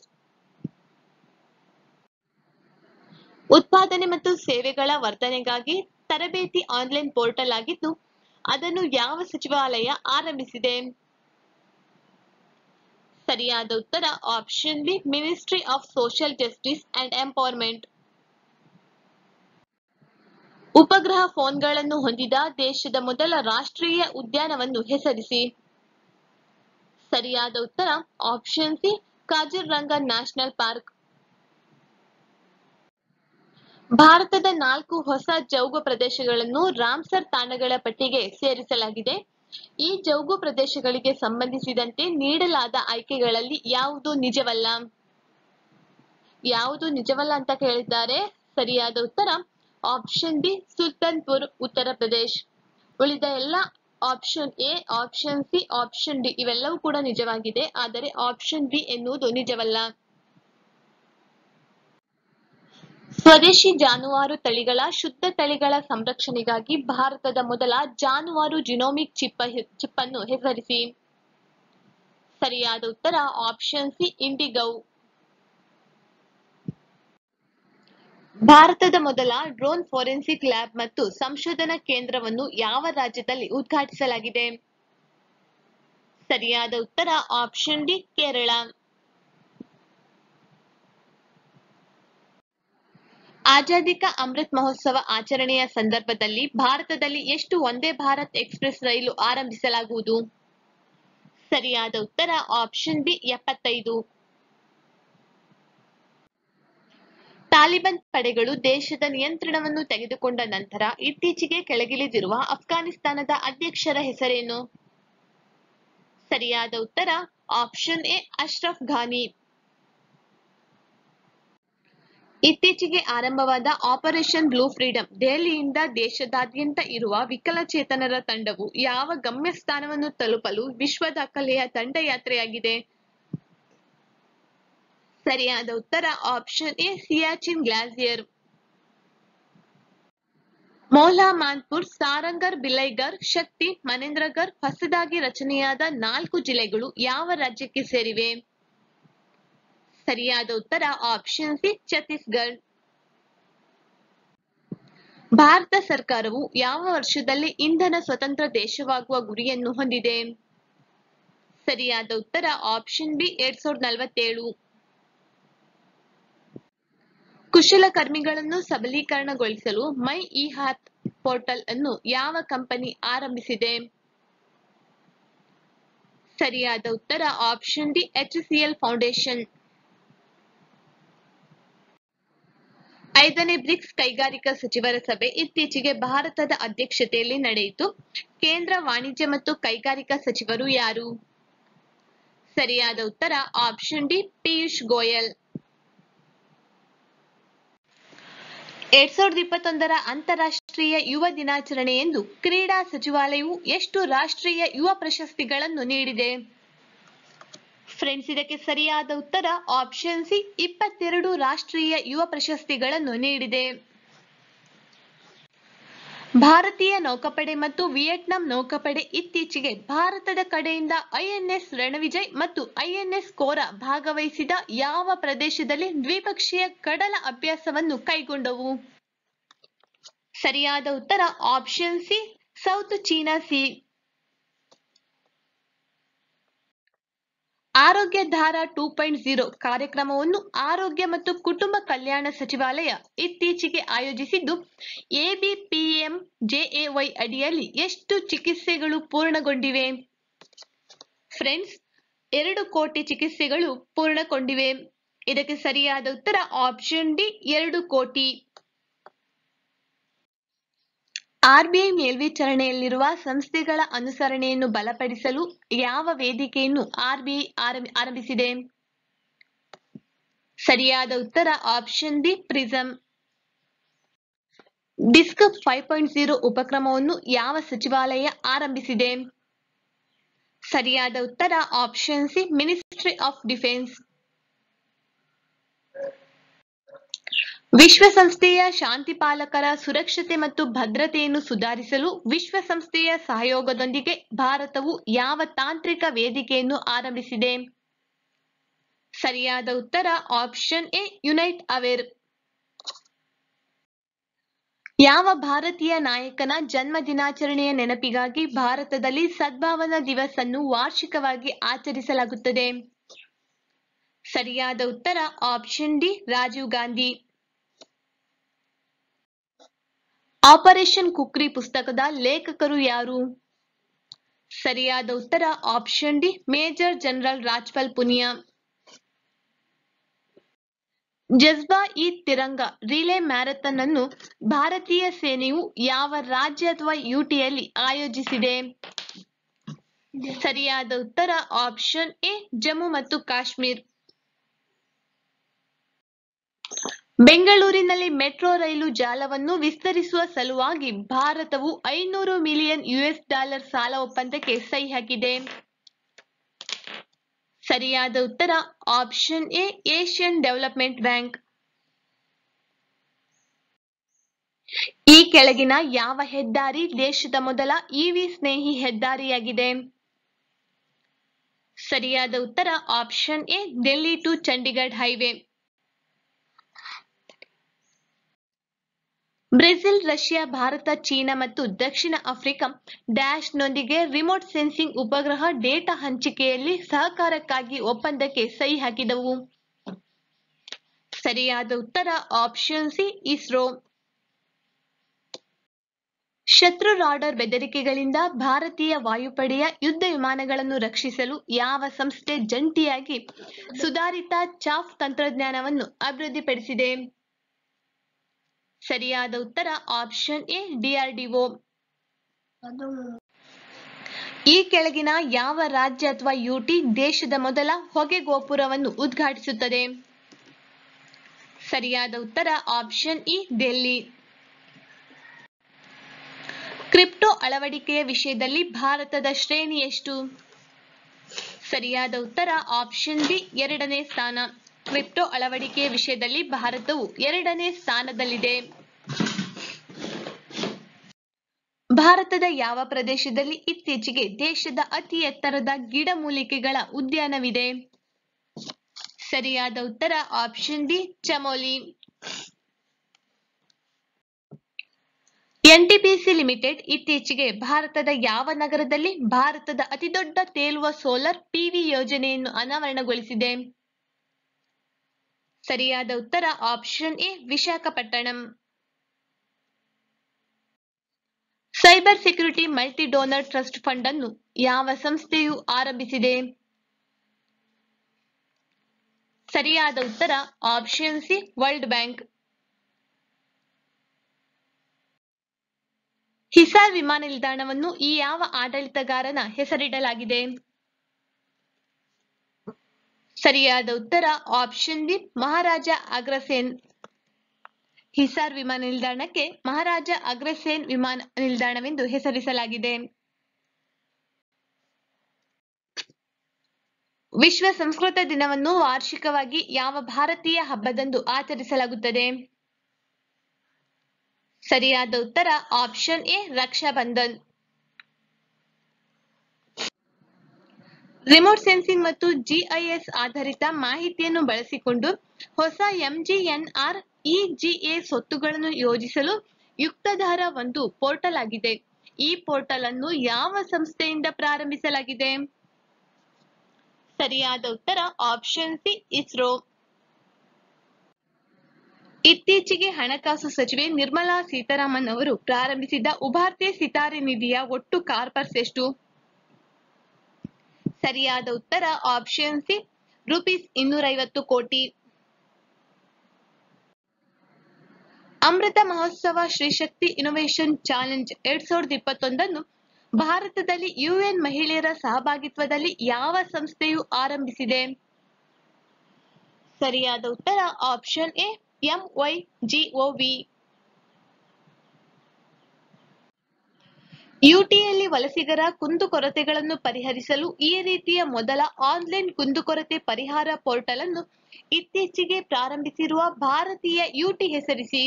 ಉತ್ಪಾದನೆ ಮತ್ತು ಸೇವೆಗಳ ವರ್ಧನೆಗಾಗಿ ತರಬೇತಿ ಆನ್ಲೈನ್ ಪೋರ್ಟಲ್ ಆಗಿದ್ದು ಅದನ್ನು ಯಾವ ಸಚಿವಾಲಯ ಆರಂಭಿಸಿದೆ ಸರಿಯಾದ ಉತ್ತರ option B ministry of social justice and empowerment ಉಪಗ್ರಹ ಫೋನ್ಗಳನ್ನು ಹೊಂದಿದ ದೇಶದ ಮೊದಲ ರಾಷ್ಟ್ರೀಯ ಉದ್ಯಾನವನ್ನು ಹೆಸರಿಸಿ ಸರಿಯಾದ ಉತ್ತರ option C Kaziranga national park ಭಾರತದ ನಾಲ್ಕು ಹೊಸ ಜೌಗು ಪ್ರದೇಶಗಳನ್ನು ರಾಮ್ಸರ್ ತಾಣಗಳ ಪಟ್ಟಿಗೆ ಸೇರಿಸಲಾಗಿದೆ ಈ ಜೌಗು ಪ್ರದೇಶಗಳಿಗೆ ಸಂಬಂಧಿಸಿದಂತೆ ನೀಡಲಾದ ಆಯ್ಕೆಗಳಲ್ಲಿ ಯಾವುದು ನಿಜವಲ್ಲ ಯಾವುದು ನಿಜವಲ್ಲ ಅಂತ ಕೇಳಿದ್ದಾರೆ ಸರಿಯಾದ ಉತ್ತರ ಆಪ್ಷನ್ ಬಿ ಸುಲ್ತಾನ್ಪುರ್ ಉತ್ತರ ಪ್ರದೇಶ್ ಉಳಿದ ಎಲ್ಲ option A option C option D ಇವೆಲ್ಲವೂ ಕೂಡ ನಿಜವಾಗಿದೆ ಆದರೆ ಆಪ್ಷನ್ ಬಿ ಎನ್ನುವುದು ನಿಜವಲ್ಲ ಸ್ವದೇಶಿ ಜಾನುವಾರು ತಳಿಗಳ ಶುದ್ಧ ತಳಿಗಳ ಸಂರಕ್ಷಣೆಗಾಗಿ ಭಾರತದ ಮೊದಲ ಜಾನುವಾರು ಜಿನೋಮಿಕ್ ಚಿಪ್ ಚಿಪ್ ಅನ್ನು ಹೆಸರಿಸಿ ಸರಿಯಾದ ಉತ್ತರ ಆಪ್ಷನ್ ಸಿ ಇಂಡಿಗೌ ಭಾರತದ ಮೊದಲ ಡ್ರೋನ್ ಫೋರೆನ್ಸಿಕ್ ಲ್ಯಾಬ್ ಮತ್ತು ಸಂಶೋಧನಾ ಕೇಂದ್ರವನ್ನು ಯಾವ ರಾಜ್ಯದಲ್ಲಿ ಉದ್ಘಾಟಿಸಲಾಗಿದೆ ಸರಿಯಾದ ಉತ್ತರ ಆಪ್ಷನ್ ಡಿ ಕೇರಳ ಆಜಾದಿ ಕಾ ಅಮೃತ್ ಮಹೋತ್ಸವ ಆಚರಣೆಯ ಸಂದರ್ಭದಲ್ಲಿ ಭಾರತದಲ್ಲಿ ಎಷ್ಟು ಒಂದೇ ಭಾರತ್ ಎಕ್ಸ್ಪ್ರೆಸ್ ರೈಲು ಆರಂಭಿಸಲಾಗುವುದು ಸರಿಯಾದ ಉತ್ತರ ಆಪ್ಷನ್ ಬಿ ಎಪ್ಪತ್ತೈದು ತಾಲಿಬಾನ್ ಪಡೆಗಳು ದೇಶದ ನಿಯಂತ್ರಣವನ್ನು ತೆಗೆದುಕೊಂಡ ನಂತರ ಇತ್ತೀಚೆಗೆ ಕೆಳಗಿಳಿದಿರುವ ಅಫ್ಘಾನಿಸ್ತಾನದ ಅಧ್ಯಕ್ಷರ ಹೆಸರೇನು ಸರಿಯಾದ ಉತ್ತರ ಆಪ್ಷನ್ ಎ ಅಶ್ರಫ್ ಘಾನಿ ಇತ್ತೀಚೆಗೆ ಆರಂಭವಾದ ಆಪರೇಷನ್ ಬ್ಲೂ ಫ್ರೀಡಂ ದೆಹಲಿಯಿಂದ ದೇಶದಾದ್ಯಂತ ಇರುವ ವಿಕಲಚೇತನರ ತಂಡವು ಯಾವ ಗಮ್ಯಸ್ಥಾನವನ್ನು ತಲುಪಲು ವಿಶ್ವ ದಾಖಲೆಯ ದಂಡಯಾತ್ರೆಯಾಗಿದೆ ಸರಿಯಾದ ಉತ್ತರ option A Siachen glacier Mohla Manpur Sarangarh Bilaigarh Sakti Manendragarh ಹೊಸದಾಗಿ ರಚನೆಯಾದ ನಾಲ್ಕು ಜಿಲ್ಲೆಗಳು ಯಾವ ರಾಜ್ಯಕ್ಕೆ ಸೇರಿವೆ ಸರಿಯಾದ ಉತ್ತರ ಆಪ್ಷನ್ ಸಿ ಛತ್ತೀಸ್ಗಢ್ ಭಾರತ ಸರ್ಕಾರವು ಯಾವ ವರ್ಷದಲ್ಲಿ ಇಂಧನ ಸ್ವತಂತ್ರ ದೇಶವಾಗುವ ಗುರಿಯನ್ನು ಹೊಂದಿದೆ ಸರಿಯಾದ ಉತ್ತರ ಆಪ್ಷನ್ ಬಿ ಎರಡ್ ಸಾವಿರದ ನಲವತ್ತೇಳು ಕುಶಲಕರ್ಮಿಗಳನ್ನು ಸಬಲೀಕರಣಗೊಳಿಸಲು ಮೈ ಇ ಹಾತ್ ಪೋರ್ಟಲ್ ಅನ್ನು ಯಾವ ಕಂಪನಿ ಆರಂಭಿಸಿದೆ ಸರಿಯಾದ ಉತ್ತರ ಆಪ್ಷನ್ ಡಿ ಎಚ್ಸಿಎಲ್ ಫೌಂಡೇಶನ್ ಐದನೇ ಬ್ರಿಕ್ಸ್ ಕೈಗಾರಿಕಾ ಸಚಿವರ ಸಭೆ ಇತ್ತೀಚೆಗೆ ಭಾರತದ ಅಧ್ಯಕ್ಷತೆಯಲ್ಲಿ ನಡೆಯಿತು ಕೇಂದ್ರ ವಾಣಿಜ್ಯ ಮತ್ತು ಕೈಗಾರಿಕಾ ಸಚಿವರು ಯಾರು ಸರಿಯಾದ ಉತ್ತರ ಆಪ್ಷನ್ ಡಿ ಪಿಯೂಷ್ ಗೋಯಲ್ ಎರಡ್ ಸಾವಿರದ ಇಪ್ಪತ್ತೊಂದರ ಅಂತಾರಾಷ್ಟ್ರೀಯ ಯುವ ದಿನಾಚರಣೆ ಎಂದು ಕ್ರೀಡಾ ಸಚಿವಾಲಯವು ಎಷ್ಟು ರಾಷ್ಟ್ರೀಯ ಯುವ ಪ್ರಶಸ್ತಿಗಳನ್ನು ನೀಡಿದೆ ಫ್ರೆಂಡ್ಸ್ ಇದಕ್ಕೆ ಸರಿಯಾದ ಉತ್ತರ ಆಪ್ಷನ್ ಸಿ ಇಪ್ಪತ್ತೆರಡು ರಾಷ್ಟ್ರೀಯ ಯುವ ಪ್ರಶಸ್ತಿಗಳನ್ನು ನೀಡಿದೆ ಭಾರತೀಯ ನೌಕಾಪಡೆ ಮತ್ತು ವಿಯೆಟ್ನಾಂ ನೌಕಾಪಡೆ ಇತ್ತೀಚೆಗೆ ಭಾರತದ ಕಡೆಯಿಂದ ಐಎನ್ಎಸ್ ರಣವಿಜಯ್ ಮತ್ತು ಐಎನ್ಎಸ್ ಕೋರಾ ಭಾಗವಹಿಸಿದ ಯಾವ ಪ್ರದೇಶದಲ್ಲಿ ದ್ವಿಪಕ್ಷೀಯ ಕಡಲ ಅಭ್ಯಾಸವನ್ನು ಕೈಗೊಂಡವು ಸರಿಯಾದ ಉತ್ತರ option C south China sea Arogya Dhara two point zero ಕಾರ್ಯಕ್ರಮವನ್ನು ಆರೋಗ್ಯ ಮತ್ತು ಕುಟುಂಬ ಕಲ್ಯಾಣ ಸಚಿವಾಲಯ ಇತ್ತೀಚೆಗೆ ಆಯೋಜಿಸಿದ್ದು ಎಬಿಪಿಎಂ ಜೆಎವೈ ಅಡಿಯಲ್ಲಿ ಎಷ್ಟು ಚಿಕಿತ್ಸೆಗಳು ಪೂರ್ಣಗೊಂಡಿವೆ ಫ್ರೆಂಡ್ಸ್ ಎರಡು ಕೋಟಿ ಚಿಕಿತ್ಸೆಗಳು ಪೂರ್ಣಗೊಂಡಿವೆ ಇದಕ್ಕೆ ಸರಿಯಾದ ಉತ್ತರ ಆಪ್ಷನ್ ಡಿ ಎರಡು ಕೋಟಿ ಆರ್ಬಿಐ ಮೇಲ್ವಿಚಾರಣೆಯಲ್ಲಿರುವ ಸಂಸ್ಥೆಗಳ ಅನುಸರಣೆಯನ್ನು ಬಲಪಡಿಸಲು ಯಾವ ವೇದಿಕೆಯನ್ನು ಆರ್ಬಿಐ ಆರಂಭಿಸಿದೆ ಸರಿಯಾದ ಉತ್ತರ option D PRISM DISC five point zero ಉಪಕ್ರಮವನ್ನು ಯಾವ ಸಚಿವಾಲಯ ಆರಂಭಿಸಿದೆ ಸರಿಯಾದ ಉತ್ತರ option C ministry of defence ವಿಶ್ವಸಂಸ್ಥೆಯ ಶಾಂತಿಪಾಲಕರ ಸುರಕ್ಷತೆ ಮತ್ತು ಭದ್ರತೆಯನ್ನು ಸುಧಾರಿಸಲು ವಿಶ್ವಸಂಸ್ಥೆಯ ಸಹಯೋಗದೊಂದಿಗೆ ಭಾರತವು ಯಾವ ತಾಂತ್ರಿಕ ವೇದಿಕೆಯನ್ನು ಆರಂಭಿಸಿದೆ ಸರಿಯಾದ ಉತ್ತರ ಆಪ್ಷನ್ ಎ ಯುನೈಟ್ ಅವೇರ್ ಯಾವ ಭಾರತೀಯ ನಾಯಕನ ಜನ್ಮ ದಿನಾಚರಣೆಯ ನೆನಪಿಗಾಗಿ ಭಾರತದಲ್ಲಿ ಸದ್ಭಾವನಾ ದಿವಸ್ ಅನ್ನು ವಾರ್ಷಿಕವಾಗಿ ಆಚರಿಸಲಾಗುತ್ತದೆ ಸರಿಯಾದ ಉತ್ತರ option D Rajiv Gandhi operation Khukri ಪುಸ್ತಕದ ಲೇಖಕರು ಯಾರು ಸರಿಯಾದ ಉತ್ತರ option D major general Rajpal Punia Jazba e Tiranga relay marathon ಅನ್ನು ಭಾರತೀಯ ಸೇನೆಯು ಯಾವ ರಾಜ್ಯ ಅಥವಾ ಯುಟಿಯಲ್ಲಿ ಆಯೋಜಿಸಿದೆ ಸರಿಯಾದ ಉತ್ತರ ಆಪ್ಷನ್ ಎ ಜಮ್ಮು ಮತ್ತು ಕಾಶ್ಮೀರ್ ಬೆಂಗಳೂರಿನಲ್ಲಿ ಮೆಟ್ರೋ ರೈಲು ಜಾಲವನ್ನು ವಿಸ್ತರಿಸುವ ಸಲುವಾಗಿ ಭಾರತವು ಐನೂರು ಮಿಲಿಯನ್ ಯುಎಸ್ ಡಾಲರ್ ಸಾಲ ಒಪ್ಪಂದಕ್ಕೆ ಸಹಿ ಹಾಕಿದೆ ಸರಿಯಾದ ಉತ್ತರ option A Asian development bank ಈ ಕೆಳಗಿನ ಯಾವ ಹೆದ್ದಾರಿ ದೇಶದ ಮೊದಲ ಇವಿ ಸ್ನೇಹಿ ಹೆದ್ದಾರಿಯಾಗಿದೆ ಸರಿಯಾದ ಉತ್ತರ option A Delhi to Chandigarh highway Brazil Russia ಭಾರತ ಚೀನಾ ಮತ್ತು ದಕ್ಷಿಣ ಆಫ್ರಿಕಾ ಡ್ಯಾಶ್ನೊಂದಿಗೆ ರಿಮೋಟ್ ಸೆನ್ಸಿಂಗ್ ಉಪಗ್ರಹ ಡೇಟಾ ಹಂಚಿಕೆಯಲ್ಲಿ ಸಹಕಾರಕ್ಕಾಗಿ ಒಪ್ಪಂದಕ್ಕೆ ಸಹಿ ಹಾಕಿದವು ಸರಿಯಾದ ಉತ್ತರ ಆಪ್ಷನ್ ಸಿ ಇಸ್ರೋ ಶತ್ರು ರಾಡರ್ ಬೆದರಿಕೆಗಳಿಂದ ಭಾರತೀಯ ವಾಯುಪಡೆಯ ಯುದ್ಧ ವಿಮಾನಗಳನ್ನು ರಕ್ಷಿಸಲು ಯಾವ ಸಂಸ್ಥೆ ಜಂಟಿಯಾಗಿ ಸುಧಾರಿತ ಚಾಫ್ ತಂತ್ರಜ್ಞಾನವನ್ನು ಅಭಿವೃದ್ಧಿಪಡಿಸಿದೆ ಸರಿಯಾದ ಉತ್ತರ ಆಪ್ಷನ್ ಎ ಡಿಆರ್ಡಿಒ ಈ ಕೆಳಗಿನ ಯಾವ ರಾಜ್ಯ ಅಥವಾ ಯುಟಿ ದೇಶದ ಮೊದಲ ಹೊಗೆ ಗೋಪುರವನ್ನು ಉದ್ಘಾಟಿಸುತ್ತದೆ ಸರಿಯಾದ ಉತ್ತರ ಆಪ್ಷನ್ ಇ ಡೆಲ್ಲಿ ಕ್ರಿಪ್ಟೋ ಅಳವಡಿಕೆಯ ವಿಷಯದಲ್ಲಿ ಭಾರತದ ಶ್ರೇಣಿ ಎಷ್ಟು ಸರಿಯಾದ ಉತ್ತರ ಆಪ್ಷನ್ ಡಿ ಎರಡನೇ ಸ್ಥಾನ ಕ್ರಿಪ್ಟೋ ಅಳವಡಿಕೆಯ ವಿಷಯದಲ್ಲಿ ಭಾರತವು ಎರಡನೇ ಸ್ಥಾನದಲ್ಲಿದೆ ಭಾರತದ ಯಾವ ಪ್ರದೇಶದಲ್ಲಿ ಇತ್ತೀಚೆಗೆ ದೇಶದ ಅತಿ ಎತ್ತರದ ಗಿಡಮೂಲಿಕೆಗಳ ಉದ್ಯಾನವಿದೆ ಸರಿಯಾದ ಉತ್ತರ option D Chamoli NTPC limited ಇತ್ತೀಚೆಗೆ ಭಾರತದ ಯಾವ ನಗರದಲ್ಲಿ ಭಾರತದ ಅತಿದೊಡ್ಡ ತೇಲುವ ಸೋಲಾರ್ ಪಿವಿ ಯೋಜನೆಯನ್ನು ಅನಾವರಣಗೊಳಿಸಿದೆ ಸರಿಯಾದ ಉತ್ತರ option A Visakhapatnam cyber security multi donor trust fund ಅನ್ನು ಯಾವ ಸಂಸ್ಥೆಯು ಆರಂಭಿಸಿದೆ ಸರಿಯಾದ ಉತ್ತರ option C world bank Hisar ವಿಮಾನ ನಿಲ್ದಾಣವನ್ನು ಈ ಯಾವ ಆಡಳಿತಗಾರನ ಹೆಸರಿಡಲಾಗಿದೆ ಸರಿಯಾದ ಉತ್ತರ ಆಪ್ಷನ್ ಬಿ ಮಹಾರಾಜ ಅಗ್ರಸೇನ್ ಹಿಸಾರ್ ವಿಮಾನ ನಿಲ್ದಾಣಕ್ಕೆ ಮಹಾರಾಜ ಅಗ್ರಸೇನ್ ವಿಮಾನ ನಿಲ್ದಾಣವೆಂದು ಹೆಸರಿಸಲಾಗಿದೆ ವಿಶ್ವ ಸಂಸ್ಕೃತ ದಿನವನ್ನು ವಾರ್ಷಿಕವಾಗಿ ಯಾವ ಭಾರತೀಯ ಹಬ್ಬದಂದು ಆಚರಿಸಲಾಗುತ್ತದೆ ಸರಿಯಾದ ಉತ್ತರ option A Raksha Bandhan remote sensing ಮತ್ತು ಜಿಐಎಸ್ ಆಧಾರಿತ ಮಾಹಿತಿಯನ್ನು ಬಳಸಿಕೊಂಡು ಹೊಸ ಎಂಜಿಎನ್ಆರ್ ಇಜಿಎ ಸ್ವತ್ತುಗಳನ್ನು ಯೋಜಿಸಲು ಯುಕ್ತಧಾರ ಒಂದು ಪೋರ್ಟಲ್ ಆಗಿದೆ ಈ ಪೋರ್ಟಲ್ ಅನ್ನು ಯಾವ ಸಂಸ್ಥೆಯಿಂದ ಪ್ರಾರಂಭಿಸಲಾಗಿದೆ ಸರಿಯಾದ ಉತ್ತರ ಆಪ್ಷನ್ ಸಿ ಇಸ್ರೋ ಇತ್ತೀಚೆಗೆ ಹಣಕಾಸು ಸಚಿವೆ ನಿರ್ಮಲಾ ಸೀತಾರಾಮನ್ ಅವರು ಪ್ರಾರಂಭಿಸಿದ ಉಭಾರ್ತಿ ಸಿತಾರೆ ನಿಧಿಯ ಒಟ್ಟು ಕಾರ್ಪಸ್ ಎಷ್ಟು ಸರಿಯಾದ ಉತ್ತರ ಆಪ್ಷನ್ ಸಿ ರುಪೀಸ್ ಇನ್ನೂರೈವತ್ತು ಕೋಟಿ ಅಮೃತ ಮಹೋತ್ಸವ ಶ್ರೀಶಕ್ತಿ ಇನೋವೇಷನ್ ಚಾಲೆಂಜ್ ಎರಡ್ ಸಾವಿರದ ಇಪ್ಪತ್ತೊಂದನ್ನು ಭಾರತದಲ್ಲಿ ಯುಎನ್ ಮಹಿಳೆಯರ ಸಹಭಾಗಿತ್ವದಲ್ಲಿ ಯಾವ ಸಂಸ್ಥೆಯು ಆರಂಭಿಸಿದೆ ಸರಿಯಾದ ಉತ್ತರ ಆಪ್ಷನ್ ಎ ಎಂವೈಜಿಒವಿ ಯುಟಿಯಲ್ಲಿ ವಲಸಿಗರ ಕುಂದುಕೊರತೆಗಳನ್ನು ಪರಿಹರಿಸಲು ಈ ರೀತಿಯ ಮೊದಲ ಆನ್ಲೈನ್ ಕುಂದುಕೊರತೆ ಪರಿಹಾರ ಪೋರ್ಟಲ್ ಅನ್ನು ಇತ್ತೀಚೆಗೆ ಪ್ರಾರಂಭಿಸಿರುವ ಭಾರತೀಯ ಯುಟಿ ಹೆಸರಿಸಿ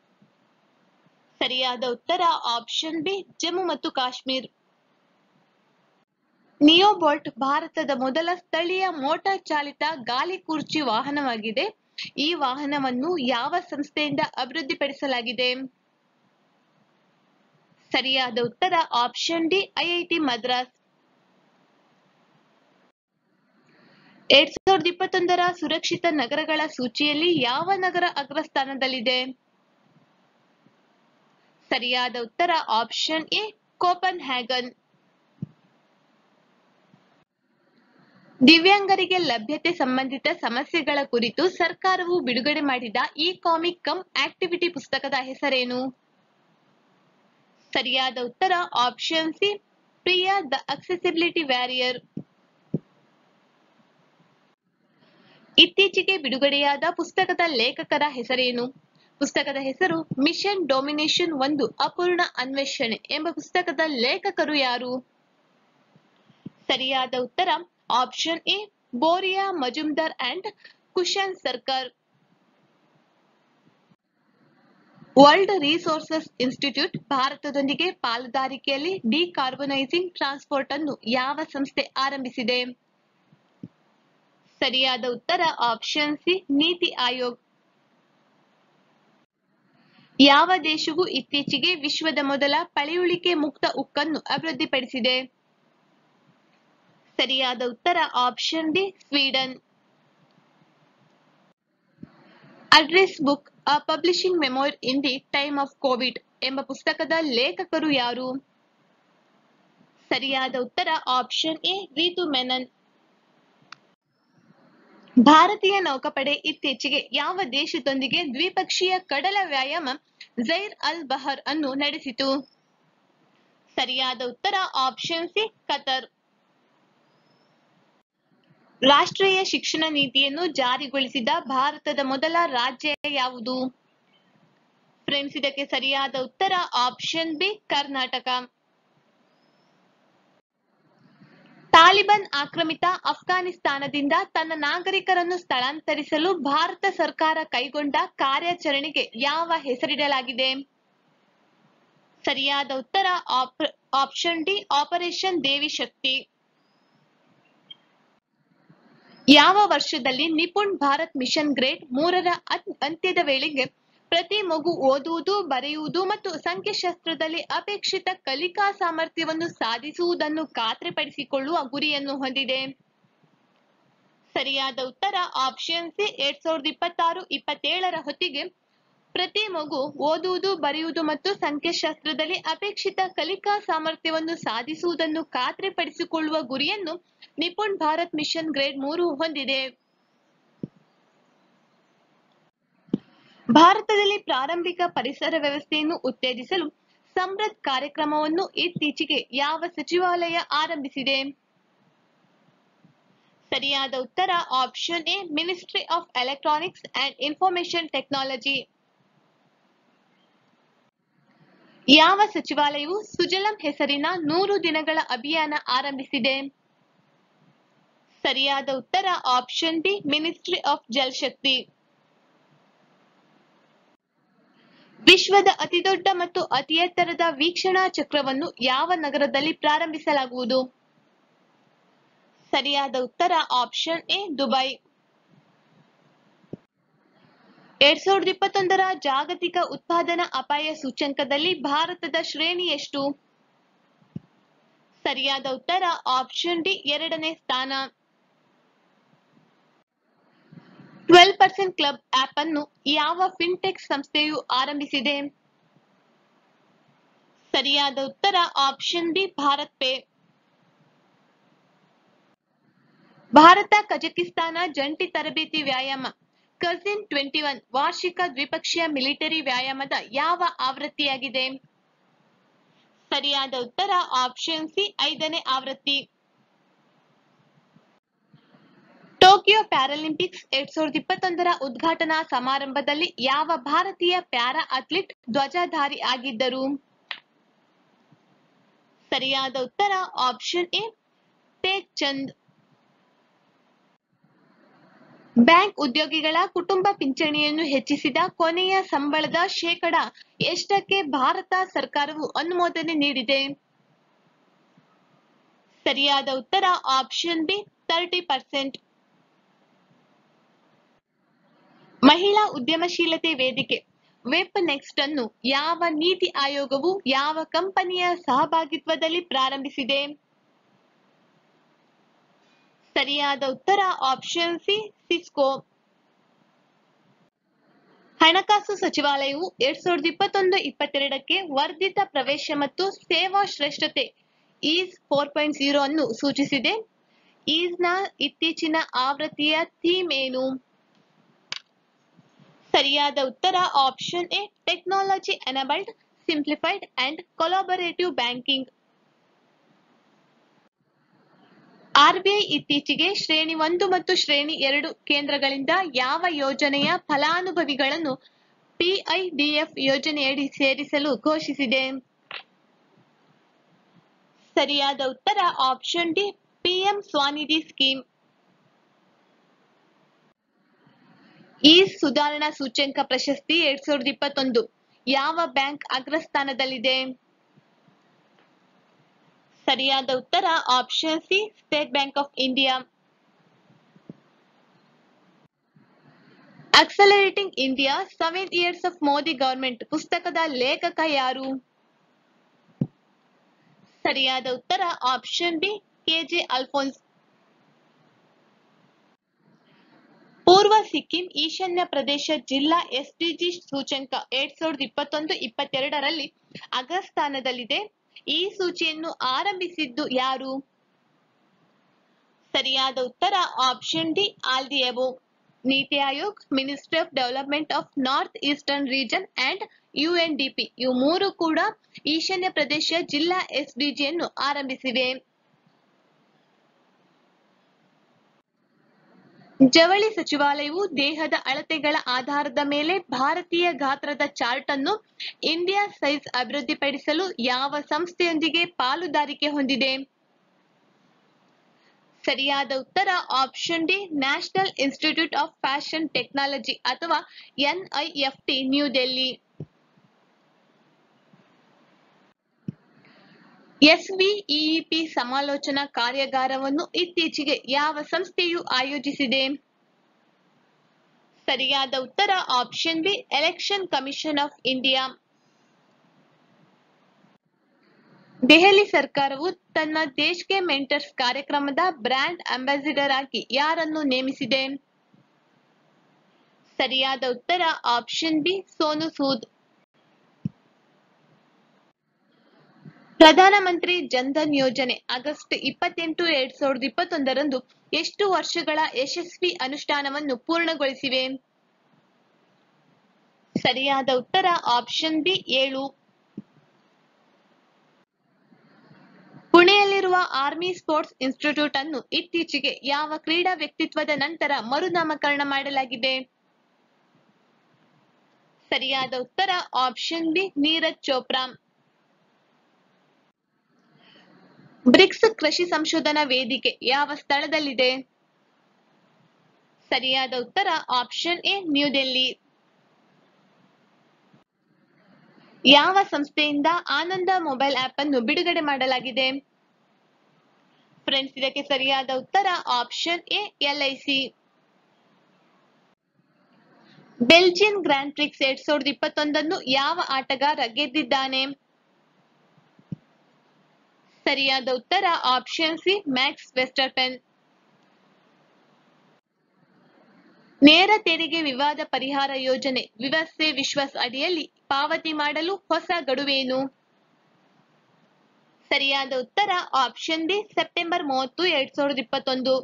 ಸರಿಯಾದ ಉತ್ತರ ಆಪ್ಷನ್ ಬಿ ಜಮ್ಮು ಮತ್ತು ಕಾಶ್ಮೀರ್ ನಿಯೋಬೋಲ್ಟ್ ಭಾರತದ ಮೊದಲ ಸ್ಥಳೀಯ ಮೋಟಾರ್ ಚಾಲಿತ ಗಾಲಿ ಕುರ್ಚಿ ವಾಹನವಾಗಿದೆ ಈ ವಾಹನವನ್ನು ಯಾವ ಸಂಸ್ಥೆಯಿಂದ ಅಭಿವೃದ್ಧಿಪಡಿಸಲಾಗಿದೆ ಸರಿಯಾದ ಉತ್ತರ ಆಪ್ಷನ್ ಡಿ ಐಐಟಿ ಮದ್ರಾಸ್ ಎರಡ್ ಸಾವಿರದ ಇಪ್ಪತ್ತೊಂದರ ಸುರಕ್ಷಿತ ನಗರಗಳ ಸೂಚಿಯಲ್ಲಿ ಯಾವ ನಗರ ಅಗ್ರಸ್ಥಾನದಲ್ಲಿದೆ ಸರಿಯಾದ ಉತ್ತರ ಆಪ್ಷನ್ ಎ ಕೋಪನ್ ಹ್ಯಾಗನ್ ದಿವ್ಯಾಂಗರಿಗೆ ಲಭ್ಯತೆ ಸಂಬಂಧಿತ ಸಮಸ್ಯೆಗಳ ಕುರಿತು ಸರ್ಕಾರವು ಬಿಡುಗಡೆ ಮಾಡಿದ ಇ ಕಾಮಿಕ್ ಕಮ್ ಆಕ್ಟಿವಿಟಿ ಪುಸ್ತಕದ ಹೆಸರೇನು ಸರಿಯಾದ ಉತ್ತರ option C Priya the accessibility warrior ಇತ್ತೀಚೆಗೆ ಬಿಡುಗಡೆಯಾದ ಪುಸ್ತಕದ ಲೇಖಕರ ಹೆಸರೇನು ಪುಸ್ತಕದ ಹೆಸರು ಮಿಷನ್ ಡೊಮಿನೇಷನ್ ಒಂದು ಅಪೂರ್ಣ ಅನ್ವೇಷಣೆ ಎಂಬ ಪುಸ್ತಕದ ಲೇಖಕರು ಯಾರು ಸರಿಯಾದ ಉತ್ತರ option A Boria Majumdar and Kushan Sarkar world resources institute ಭಾರತದೊಂದಿಗೆ ಪಾಲುದಾರಿಕೆಯಲ್ಲಿ ಡಿಕಾರ್ಬನೈಸಿಂಗ್ ಟ್ರಾನ್ಸ್ಪೋರ್ಟ್ ಅನ್ನು ಯಾವ ಸಂಸ್ಥೆ ಆರಂಭಿಸಿದೆ ಸರಿಯಾದ ಉತ್ತರ ಆಪ್ಷನ್ ಸಿ ನೀತಿ ಆಯೋಗ್ ಯಾವ ದೇಶವು ಇತ್ತೀಚೆಗೆ ವಿಶ್ವದ ಮೊದಲ ಪಳೆಯುಳಿಕೆ ಮುಕ್ತ ಉಕ್ಕನ್ನು ಅಭಿವೃದ್ಧಿಪಡಿಸಿದೆ ಸರಿಯಾದ ಉತ್ತರ option D Sweden address book a publishing memoir in the time of Covid ಎಂಬ ಪುಸ್ತಕದ ಲೇಖಕರು ಯಾರು ಸರಿಯಾದ ಉತ್ತರ ಆಪ್ಷನ್ ಎ ರೀತು ಮೆನನ್ ಭಾರತೀಯ ನೌಕಾಪಡೆ ಇತ್ತೀಚೆಗೆ ಯಾವ ದೇಶದೊಂದಿಗೆ ದ್ವಿಪಕ್ಷೀಯ ಕಡಲ ವ್ಯಾಯಾಮ ಜೈರ್ ಅಲ್ ಬಹರ್ ಅನ್ನು ನಡೆಸಿತು ಸರಿಯಾದ ಉತ್ತರ ಆಪ್ಷನ್ ಸಿ ಕತರ್ ರಾಷ್ಟ್ರೀಯ ಶಿಕ್ಷಣ ನೀತಿಯನ್ನು ಜಾರಿಗೊಳಿಸಿದ ಭಾರತದ ಮೊದಲ ರಾಜ್ಯ ಯಾವುದು ಫ್ರೆಂಡ್ಸ್ ಇದಕ್ಕೆ ಸರಿಯಾದ ಉತ್ತರ ಆಪ್ಷನ್ ಬಿ ಕರ್ನಾಟಕ ತಾಲಿಬಾನ್ ಆಕ್ರಮಿತ ಅಫ್ಘಾನಿಸ್ತಾನದಿಂದ ತನ್ನ ನಾಗರಿಕರನ್ನು ಸ್ಥಳಾಂತರಿಸಲು ಭಾರತ ಸರ್ಕಾರ ಕೈಗೊಂಡ ಕಾರ್ಯಾಚರಣೆಗೆ ಯಾವ ಹೆಸರಿಡಲಾಗಿದೆ ಸರಿಯಾದ ಉತ್ತರ option D operation Devi Shakti ಯಾವ ವರ್ಷದಲ್ಲಿ ನಿಪುಣ್ ಭಾರತ್ ಮಿಷನ್ ಗ್ರೇಡ್ ಮೂರರ ಅನ್- ಅಂತ್ಯದ ವೇಳೆಗೆ ಪ್ರತಿ ಮಗು ಓದುವುದು ಬರೆಯುವುದು ಮತ್ತು ಸಂಖ್ಯಾಶಾಸ್ತ್ರದಲ್ಲಿ ಅಪೇಕ್ಷಿತ ಕಲಿಕಾ ಸಾಮರ್ಥ್ಯವನ್ನು ಸಾಧಿಸುವುದನ್ನು ಖಾತ್ರಿಪಡಿಸಿಕೊಳ್ಳುವ ಗುರಿಯನ್ನು ಹೊಂದಿದೆ ಸರಿಯಾದ ಉತ್ತರ ಆಪ್ಷನ್ ಸಿ ಎರಡ್ ಸಾವಿರದ ಇಪ್ಪತ್ತಾರು ಇಪ್ಪತ್ತೇಳರ ಹೊತ್ತಿಗೆ ಪ್ರತಿ ಮಗು ಓದುವುದು ಬರೆಯುವುದು ಮತ್ತು ಸಂಖ್ಯಾಶಾಸ್ತ್ರದಲ್ಲಿ ಅಪೇಕ್ಷಿತ ಕಲಿಕಾ ಸಾಮರ್ಥ್ಯವನ್ನು ಸಾಧಿಸುವುದನ್ನು ಖಾತ್ರಿಪಡಿಸಿಕೊಳ್ಳುವ ಗುರಿಯನ್ನು ನಿಪುಣ್ ಭಾರತ್ ಮಿಷನ್ ಗ್ರೇಡ್ ಮೂರು ಹೊಂದಿದೆ ಭಾರತದಲ್ಲಿ ಪ್ರಾರಂಭಿಕ ಪರಿಸರ ವ್ಯವಸ್ಥೆಯನ್ನು ಉತ್ತೇಜಿಸಲು ಸಮೃದ್ಧ್ ಕಾರ್ಯಕ್ರಮವನ್ನು ಇತ್ತೀಚೆಗೆ ಯಾವ ಸಚಿವಾಲಯ ಆರಂಭಿಸಿದೆ ಸರಿಯಾದ ಉತ್ತರ option A ministry of electronics and information technology ಯಾವ ಸಚಿವಾಲಯವು ಸುಜಲಂ ಹೆಸರಿನ ನೂರು ದಿನಗಳ ಅಭಿಯಾನ ಆರಂಭಿಸಿದೆ ಸರಿಯಾದ ಉತ್ತರ option B ministry of Jal Shakti ವಿಶ್ವದ ಅತಿದೊಡ್ಡ ಮತ್ತು ಅತಿ ಎತ್ತರದ ವೀಕ್ಷಣಾ ಚಕ್ರವನ್ನು ಯಾವ ನಗರದಲ್ಲಿ ಪ್ರಾರಂಭಿಸಲಾಗುವುದು ಸರಿಯಾದ ಉತ್ತರ ಆಪ್ಷನ್ ಎ ದುಬೈ ಎರಡ್ ಸಾವಿರದ ಇಪ್ಪತ್ತೊಂದರ ಜಾಗತಿಕ ಉತ್ಪಾದನಾ ಅಪಾಯ ಸೂಚ್ಯಂಕದಲ್ಲಿ ಭಾರತದ ಶ್ರೇಣಿ ಎಷ್ಟು ಸರಿಯಾದ ಉತ್ತರ ಆಪ್ಷನ್ ಡಿ ಎರಡನೇ ಸ್ಥಾನ ಟ್ವೆಲ್ ಪರ್ಸೆಂಟ್ ಕ್ಲಬ್ ಆಪ್ ಅನ್ನು ಯಾವ ಫಿನ್ಟೆಕ್ ಸಂಸ್ಥೆಯು ಆರಂಭಿಸಿದೆ ಸರಿಯಾದ ಉತ್ತರ ಆಪ್ಷನ್ ಬಿ ಭಾರತ್ ಪೇ ಭಾರತ ಕಜಕಿಸ್ತಾನ ಜಂಟಿ ತರಬೇತಿ ವ್ಯಾಯಾಮ ಕಸಿನ್ ಟ್ವೆಂಟಿ ಒನ್ ವಾರ್ಷಿಕ ದ್ವಿಪಕ್ಷೀಯ ಮಿಲಿಟರಿ ವ್ಯಾಯಾಮದ ಯಾವ ಆವೃತ್ತಿಯಾಗಿದೆ ಸರಿಯಾದ ಉತ್ತರ ಆಪ್ಷನ್ ಸಿ ಐದನೇ ಆವೃತ್ತಿ ಟೋಕಿಯೋ ಪ್ಯಾರಾಲಿಂಪಿಕ್ಸ್ ಎರಡ್ ಸಾವಿರದ ಇಪ್ಪತ್ತೊಂದರ ಉದ್ಘಾಟನಾ ಸಮಾರಂಭದಲ್ಲಿ ಯಾವ ಭಾರತೀಯ ಪ್ಯಾರಾ ಅಥ್ಲೀಟ್ ಧ್ವಜಧಾರಿ ಆಗಿದ್ದರು ಸರಿಯಾದ ಉತ್ತರ option A Tek Chand bank ಉದ್ಯೋಗಿಗಳ ಕುಟುಂಬ ಪಿಂಚಣಿಯನ್ನು ಹೆಚ್ಚಿಸಿದ ಕೊನೆಯ ಸಂಬಳದ ಶೇಕಡ ಎಷ್ಟಕ್ಕೆ ಭಾರತ ಸರ್ಕಾರವು ಅನುಮೋದನೆ ನೀಡಿದೆ ಸರಿಯಾದ ಉತ್ತರ ಆಪ್ಷನ್ ಬಿ ತರ್ಟಿ ಪರ್ಸೆಂಟ್ ಮಹಿಳಾ ಉದ್ಯಮಶೀಲತೆ ವೇದಿಕೆ ವೆಬ್ ನೆಕ್ಸ್ಟ್ ಅನ್ನು ಯಾವ ನೀತಿ ಆಯೋಗವು ಯಾವ ಕಂಪನಿಯ ಸಹಭಾಗಿತ್ವದಲ್ಲಿ ಪ್ರಾರಂಭಿಸಿದೆ ಸರಿಯಾದ ಉತ್ತರ ಆಪ್ಷನ್ ಸಿ ಸಿಸ್ಕೋ ಹಣಕಾಸು ಸಚಿವಾಲಯವು ಎರಡ್ ಸಾವಿರದ ಇಪ್ಪತ್ತೊಂದು ಇಪ್ಪತ್ತೆರಡಕ್ಕೆ ವರ್ಧಿತ ಪ್ರವೇಶ ಮತ್ತು ಸೇವಾ ಶ್ರೇಷ್ಠತೆ ಈಸ್ ಫೋರ್ ಪಾಯಿಂಟ್ ಜೀರೋ ಅನ್ನು ಸೂಚಿಸಿದೆ ಈಸ್ನ ಇತ್ತೀಚಿನ ಆವೃತ್ತಿಯ ಥೀಮ್ ಏನು ಸರಿಯಾದ ಉತ್ತರ option A technology enabled simplified and collaborative banking RBI ಇತ್ತೀಚೆಗೆ ಶ್ರೇಣಿ ಒಂದು ಮತ್ತು ಶ್ರೇಣಿ ಎರಡು ಕೇಂದ್ರಗಳಿಂದ ಯಾವ ಯೋಜನೆಯ ಫಲಾನುಭವಿಗಳನ್ನು ಪಿಐಡಿಎಫ್ ಯೋಜನೆಯಡಿ ಸೇರಿಸಲು ಘೋಷಿಸಿದೆ ಸರಿಯಾದ ಉತ್ತರ option D PM SVANidhi scheme ಈ ಸುಧಾರಣಾ ಸೂಚ್ಯಂಕ ಪ್ರಶಸ್ತಿ ಎರಡ್ ಸಾವಿರದ ಇಪ್ಪತ್ತೊಂದು ಯಾವ ಬ್ಯಾಂಕ್ ಅಗ್ರಸ್ಥಾನದಲ್ಲಿದೆ ಸರಿಯಾದ ಉತ್ತರ option C state bank of India accelerating India seven years of Modi government ಪುಸ್ತಕದ ಲೇಖಕ ಯಾರು ಸರಿಯಾದ ಉತ್ತರ ಆಪ್ಷನ್ ಬಿ ಕೆಜೆ ಅಲ್ಫೋನ್ಸ್ ಪೂರ್ವ ಸಿಕ್ಕಿಂ ಈಶಾನ್ಯ ಪ್ರದೇಶ ಜಿಲ್ಲಾ ಎಸ್ಡಿಜಿ ಸೂಚ್ಯಂಕ ಎರಡ್ ಸಾವಿರದ ಇಪ್ಪತ್ತೊಂದು ಇಪ್ಪತ್ತೆರಡರಲ್ಲಿ ಅಗ್ರಸ್ಥಾನದಲ್ಲಿದೆ ಈ ಸೂಚಿಯನ್ನು ಆರಂಭಿಸಿದ್ದು ಯಾರು ಸರಿಯಾದ ಉತ್ತರ option D all the above NITI Aayog ministry of development of north eastern region and UNDP ಇವು ಮೂರು ಕೂಡ ಈಶಾನ್ಯ ಪ್ರದೇಶ ಜಿಲ್ಲಾ ಎಸ್ಡಿಜಿಯನ್ನು ಆರಂಭಿಸಿವೆ ಜವಳಿ ಸಚಿವಾಲಯವು ದೇಹದ ಅಳತೆಗಳ ಆಧಾರದ ಮೇಲೆ ಭಾರತೀಯ ಗಾತ್ರದ ಚಾರ್ಟ್ ಅನ್ನು ಇಂಡಿಯಾ ಸೈಜ್ ಅಭಿವೃದ್ಧಿಪಡಿಸಲು ಯಾವ ಸಂಸ್ಥೆಯೊಂದಿಗೆ ಪಾಲುದಾರಿಕೆ ಹೊಂದಿದೆ ಸರಿಯಾದ ಉತ್ತರ option D national institute of fashion technology ಅಥವಾ ಎನ್ಐಎಫ್ಟಿ ನ್ಯೂ ಡೆಲ್ಲಿ ಎಸ್ವಿಇಪಿ ಸಮಾಲೋಚನಾ ಕಾರ್ಯಾಗಾರವನ್ನು ಇತ್ತೀಚೆಗೆ ಯಾವ ಸಂಸ್ಥೆಯು ಆಯೋಜಿಸಿದೆ ಸರಿಯಾದ ಉತ್ತರ option B election commission of India Delhi ಸರ್ಕಾರವು ತನ್ನ ದೇಶ್ಗೆ ಮೆಂಟರ್ಸ್ ಕಾರ್ಯಕ್ರಮದ ಬ್ರ್ಯಾಂಡ್ ಅಂಬಾಸಿಡರ್ ಆಗಿ ಯಾರನ್ನು ನೇಮಿಸಿದೆ ಸರಿಯಾದ ಉತ್ತರ ಆಪ್ಷನ್ ಬಿ ಸೋನು ಸೂದ್ ಪ್ರಧಾನಮಂತ್ರಿ ಜನ್ಧನ್ ಯೋಜನೆ ಆಗಸ್ಟ್ ಇಪ್ಪತ್ತೆಂಟು ಎರಡ್ ಸಾವಿರದ ಇಪ್ಪತ್ತೊಂದರಂದು ಎಷ್ಟು ವರ್ಷಗಳ ಯಶಸ್ವಿ ಅನುಷ್ಠಾನವನ್ನು ಪೂರ್ಣಗೊಳಿಸಿವೆ ಸರಿಯಾದ ಉತ್ತರ ಆಪ್ಷನ್ ಬಿ ಏಳು ಪುಣೆಯಲ್ಲಿರುವ ಆರ್ಮಿ ಸ್ಪೋರ್ಟ್ಸ್ ಇನ್ಸ್ಟಿಟ್ಯೂಟ್ ಅನ್ನು ಇತ್ತೀಚೆಗೆ ಯಾವ ಕ್ರೀಡಾ ವ್ಯಕ್ತಿತ್ವದ ನಂತರ ಮರುನಾಮಕರಣ ಮಾಡಲಾಗಿದೆ ಸರಿಯಾದ ಉತ್ತರ option B Neeraj Chopra BRICS ಕೃಷಿ ಸಂಶೋಧನಾ ವೇದಿಕೆ ಯಾವ ಸ್ಥಳದಲ್ಲಿದೆ ಸರಿಯಾದ ಉತ್ತರ ಆಪ್ಷನ್ ಎ ನ್ಯೂ ಡೆಲ್ಲಿ ಯಾವ ಸಂಸ್ಥೆಯಿಂದ ಆನಂದ ಮೊಬೈಲ್ ಆಪ್ ಅನ್ನು ಬಿಡುಗಡೆ ಮಾಡಲಾಗಿದೆ ಫ್ರೆಂಡ್ಸ್ ಇದಕ್ಕೆ ಸರಿಯಾದ ಉತ್ತರ option A LIC Belgian grand prix ಎರಡ್ ಸಾವಿರದ ಇಪ್ಪತ್ತೊಂದನ್ನು ಯಾವ ಆಟಗಾರ ಗೆದ್ದಿದ್ದಾನೆ ಸರಿಯಾದ ಉತ್ತರ ಆಪ್ಷನ್ ಸಿ ಮ್ಯಾಕ್ಸ್ ವೆಸ್ಟರ್ಪೆನ್ ನೇರ ತೆರಿಗೆ ವಿವಾದ ಪರಿಹಾರ ಯೋಜನೆ ವಿವಸೆ ವಿಶ್ವಾಸ್ ಅಡಿಯಲ್ಲಿ ಪಾವತಿ ಮಾಡಲು ಹೊಸ ಗಡುವೇನು ಸರಿಯಾದ ಉತ್ತರ ಆಪ್ಷನ್ ಡಿ ಸೆಪ್ಟೆಂಬರ್ ಮೂವತ್ತು ಎರಡ್ ಸಾವಿರದ ಇಪ್ಪತ್ತೊಂದು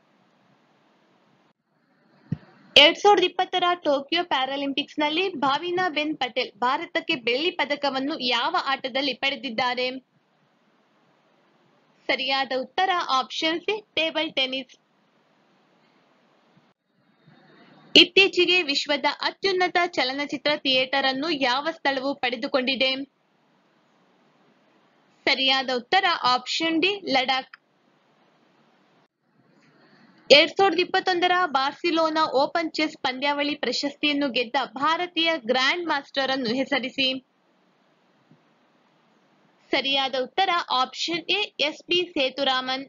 ಎರಡ್ ಸಾವಿರದ ಇಪ್ಪತ್ತರ ಟೋಕಿಯೋ ಪ್ಯಾರಾಲಿಂಪಿಕ್ಸ್ ನಲ್ಲಿ ಭಾವಿನಾ ಬೆನ್ ಪಟೇಲ್ ಭಾರತಕ್ಕೆ ಬೆಳ್ಳಿ ಪದಕವನ್ನು ಯಾವ ಆಟದಲ್ಲಿ ಪಡೆದಿದ್ದಾರೆ ಸರಿಯಾದ ಉತ್ತರ ಆಪ್ಷನ್ ಸಿ ಟೇಬಲ್ ಟೆನ್ನಿಸ್ ಇತ್ತೀಚೆಗೆ ವಿಶ್ವದ ಅತ್ಯುನ್ನತ ಚಲನಚಿತ್ರ ಥಿಯೇಟರ್ ಅನ್ನು ಯಾವ ಸ್ಥಳವು ಪಡೆದುಕೊಂಡಿದೆ ಸರಿಯಾದ ಉತ್ತರ ಆಪ್ಷನ್ ಡಿ ಲಡಾಖ್ ಎರಡ್ ಸಾವಿರದ ಇಪ್ಪತ್ತೊಂದರ ಬಾರ್ಸಿಲೋನಾ ಓಪನ್ ಚೆಸ್ ಪಂದ್ಯಾವಳಿ ಪ್ರಶಸ್ತಿಯನ್ನು ಗೆದ್ದ ಭಾರತೀಯ ಗ್ರ್ಯಾಂಡ್ ಮಾಸ್ಟರ್ ಅನ್ನು ಹೆಸರಿಸಿ ಸರಿಯಾದ ಉತ್ತರ option A S P Sethuraman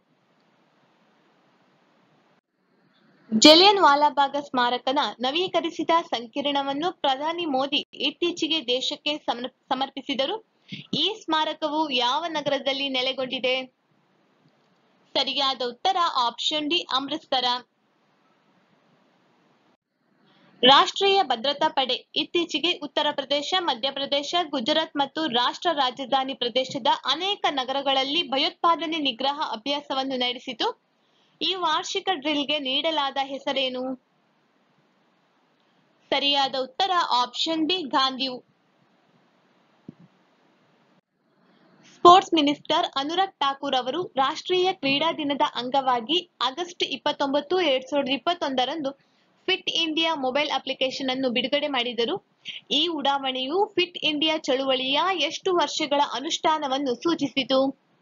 Jallian Walabagh ಸ್ಮಾರಕನ ನವೀಕರಿಸಿದ ಸಂಕೀರ್ಣವನ್ನು ಪ್ರಧಾನಿ ಮೋದಿ ಇತ್ತೀಚೆಗೆ ದೇಶಕ್ಕೆ ಸಮರ್- ಸಮರ್ಪಿಸಿದರು ಈ ಸ್ಮಾರಕವು ಯಾವ ನಗರದಲ್ಲಿ ನೆಲೆಗೊಂಡಿದೆ ಸರಿಯಾದ ಉತ್ತರ ಆಪ್ಷನ್ ಡಿ ಅಮೃತ್ಸರ ರಾಷ್ಟ್ರೀಯ ಭದ್ರತಾ ಪಡೆ ಇತ್ತೀಚೆಗೆ ಉತ್ತರ ಪ್ರದೇಶ ಮಧ್ಯಪ್ರದೇಶ ಗುಜರಾತ್ ಮತ್ತು ರಾಷ್ಟ್ರ ರಾಜಧಾನಿ ಪ್ರದೇಶದ ಅನೇಕ ನಗರಗಳಲ್ಲಿ ಭಯೋತ್ಪಾದನೆ ನಿಗ್ರಹ ಅಭ್ಯಾಸವನ್ನು ನಡೆಸಿತು ಈ ವಾರ್ಷಿಕ ಡ್ರಿಲ್ಗೆ ನೀಡಲಾದ ಹೆಸರೇನು ಸರಿಯಾದ ಉತ್ತರ ಆಪ್ಷನ್ ಬಿ ಗಾಂಧಿಯು ಸ್ಪೋರ್ಟ್ಸ್ ಮಿನಿಸ್ಟರ್ ಅನುರಾಗ್ ಠಾಕೂರ್ ಅವರು ರಾಷ್ಟ್ರೀಯ ಕ್ರೀಡಾ ದಿನದ ಅಂಗವಾಗಿ ಆಗಸ್ಟ್ ಇಪ್ಪತ್ತೊಂಬತ್ತು ಎರಡ್ ಸಾವಿರದ ಇಪ್ಪತ್ತೊಂದರಂದು ಫಿಟ್ ಇಂಡಿಯಾ ಮೊಬೈಲ್ ಅಪ್ಲಿಕೇಶನ್ ಅನ್ನು ಬಿಡುಗಡೆ ಮಾಡಿದರು ಈ ಉಡಾವಣೆಯು ಫಿಟ್ ಇಂಡಿಯಾ ಚಳುವಳಿಯ ಎಷ್ಟು ವರ್ಷಗಳ ಅನುಷ್ಠಾನವನ್ನು ಸೂಚಿಸಿತು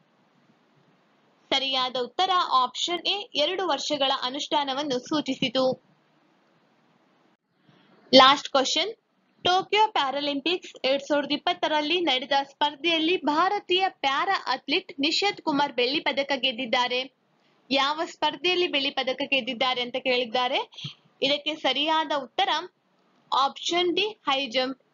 ಸರಿಯಾದ ಉತ್ತರ ಆಪ್ಷನ್ ಎ ಎರಡು ವರ್ಷಗಳ ಅನುಷ್ಠಾನವನ್ನು ಸೂಚಿಸಿತು ಲಾಸ್ಟ್ ಕ್ವಶನ್ ಟೋಕಿಯೋ ಪ್ಯಾರಾಲಿಂಪಿಕ್ಸ್ ಎರಡ್ ಸಾವಿರದ ಇಪ್ಪತ್ತರಲ್ಲಿ ನಡೆದ ಸ್ಪರ್ಧೆಯಲ್ಲಿ ಭಾರತೀಯ ಪ್ಯಾರಾ ಅಥ್ಲೀಟ್ ನಿಷಾದ್ ಕುಮಾರ್ ಬೆಳ್ಳಿ ಪದಕ ಗೆದ್ದಿದ್ದಾರೆ ಯಾವ ಸ್ಪರ್ಧೆಯಲ್ಲಿ ಬೆಳ್ಳಿ ಪದಕ ಗೆದ್ದಿದ್ದಾರೆ ಅಂತ ಕೇಳಿದ್ದಾರೆ ಇದಕ್ಕೆ ಸರಿಯಾದ ಉತ್ತರ ಆಪ್ಷನ್ ಡಿ ಹೈ ಜಂಪ್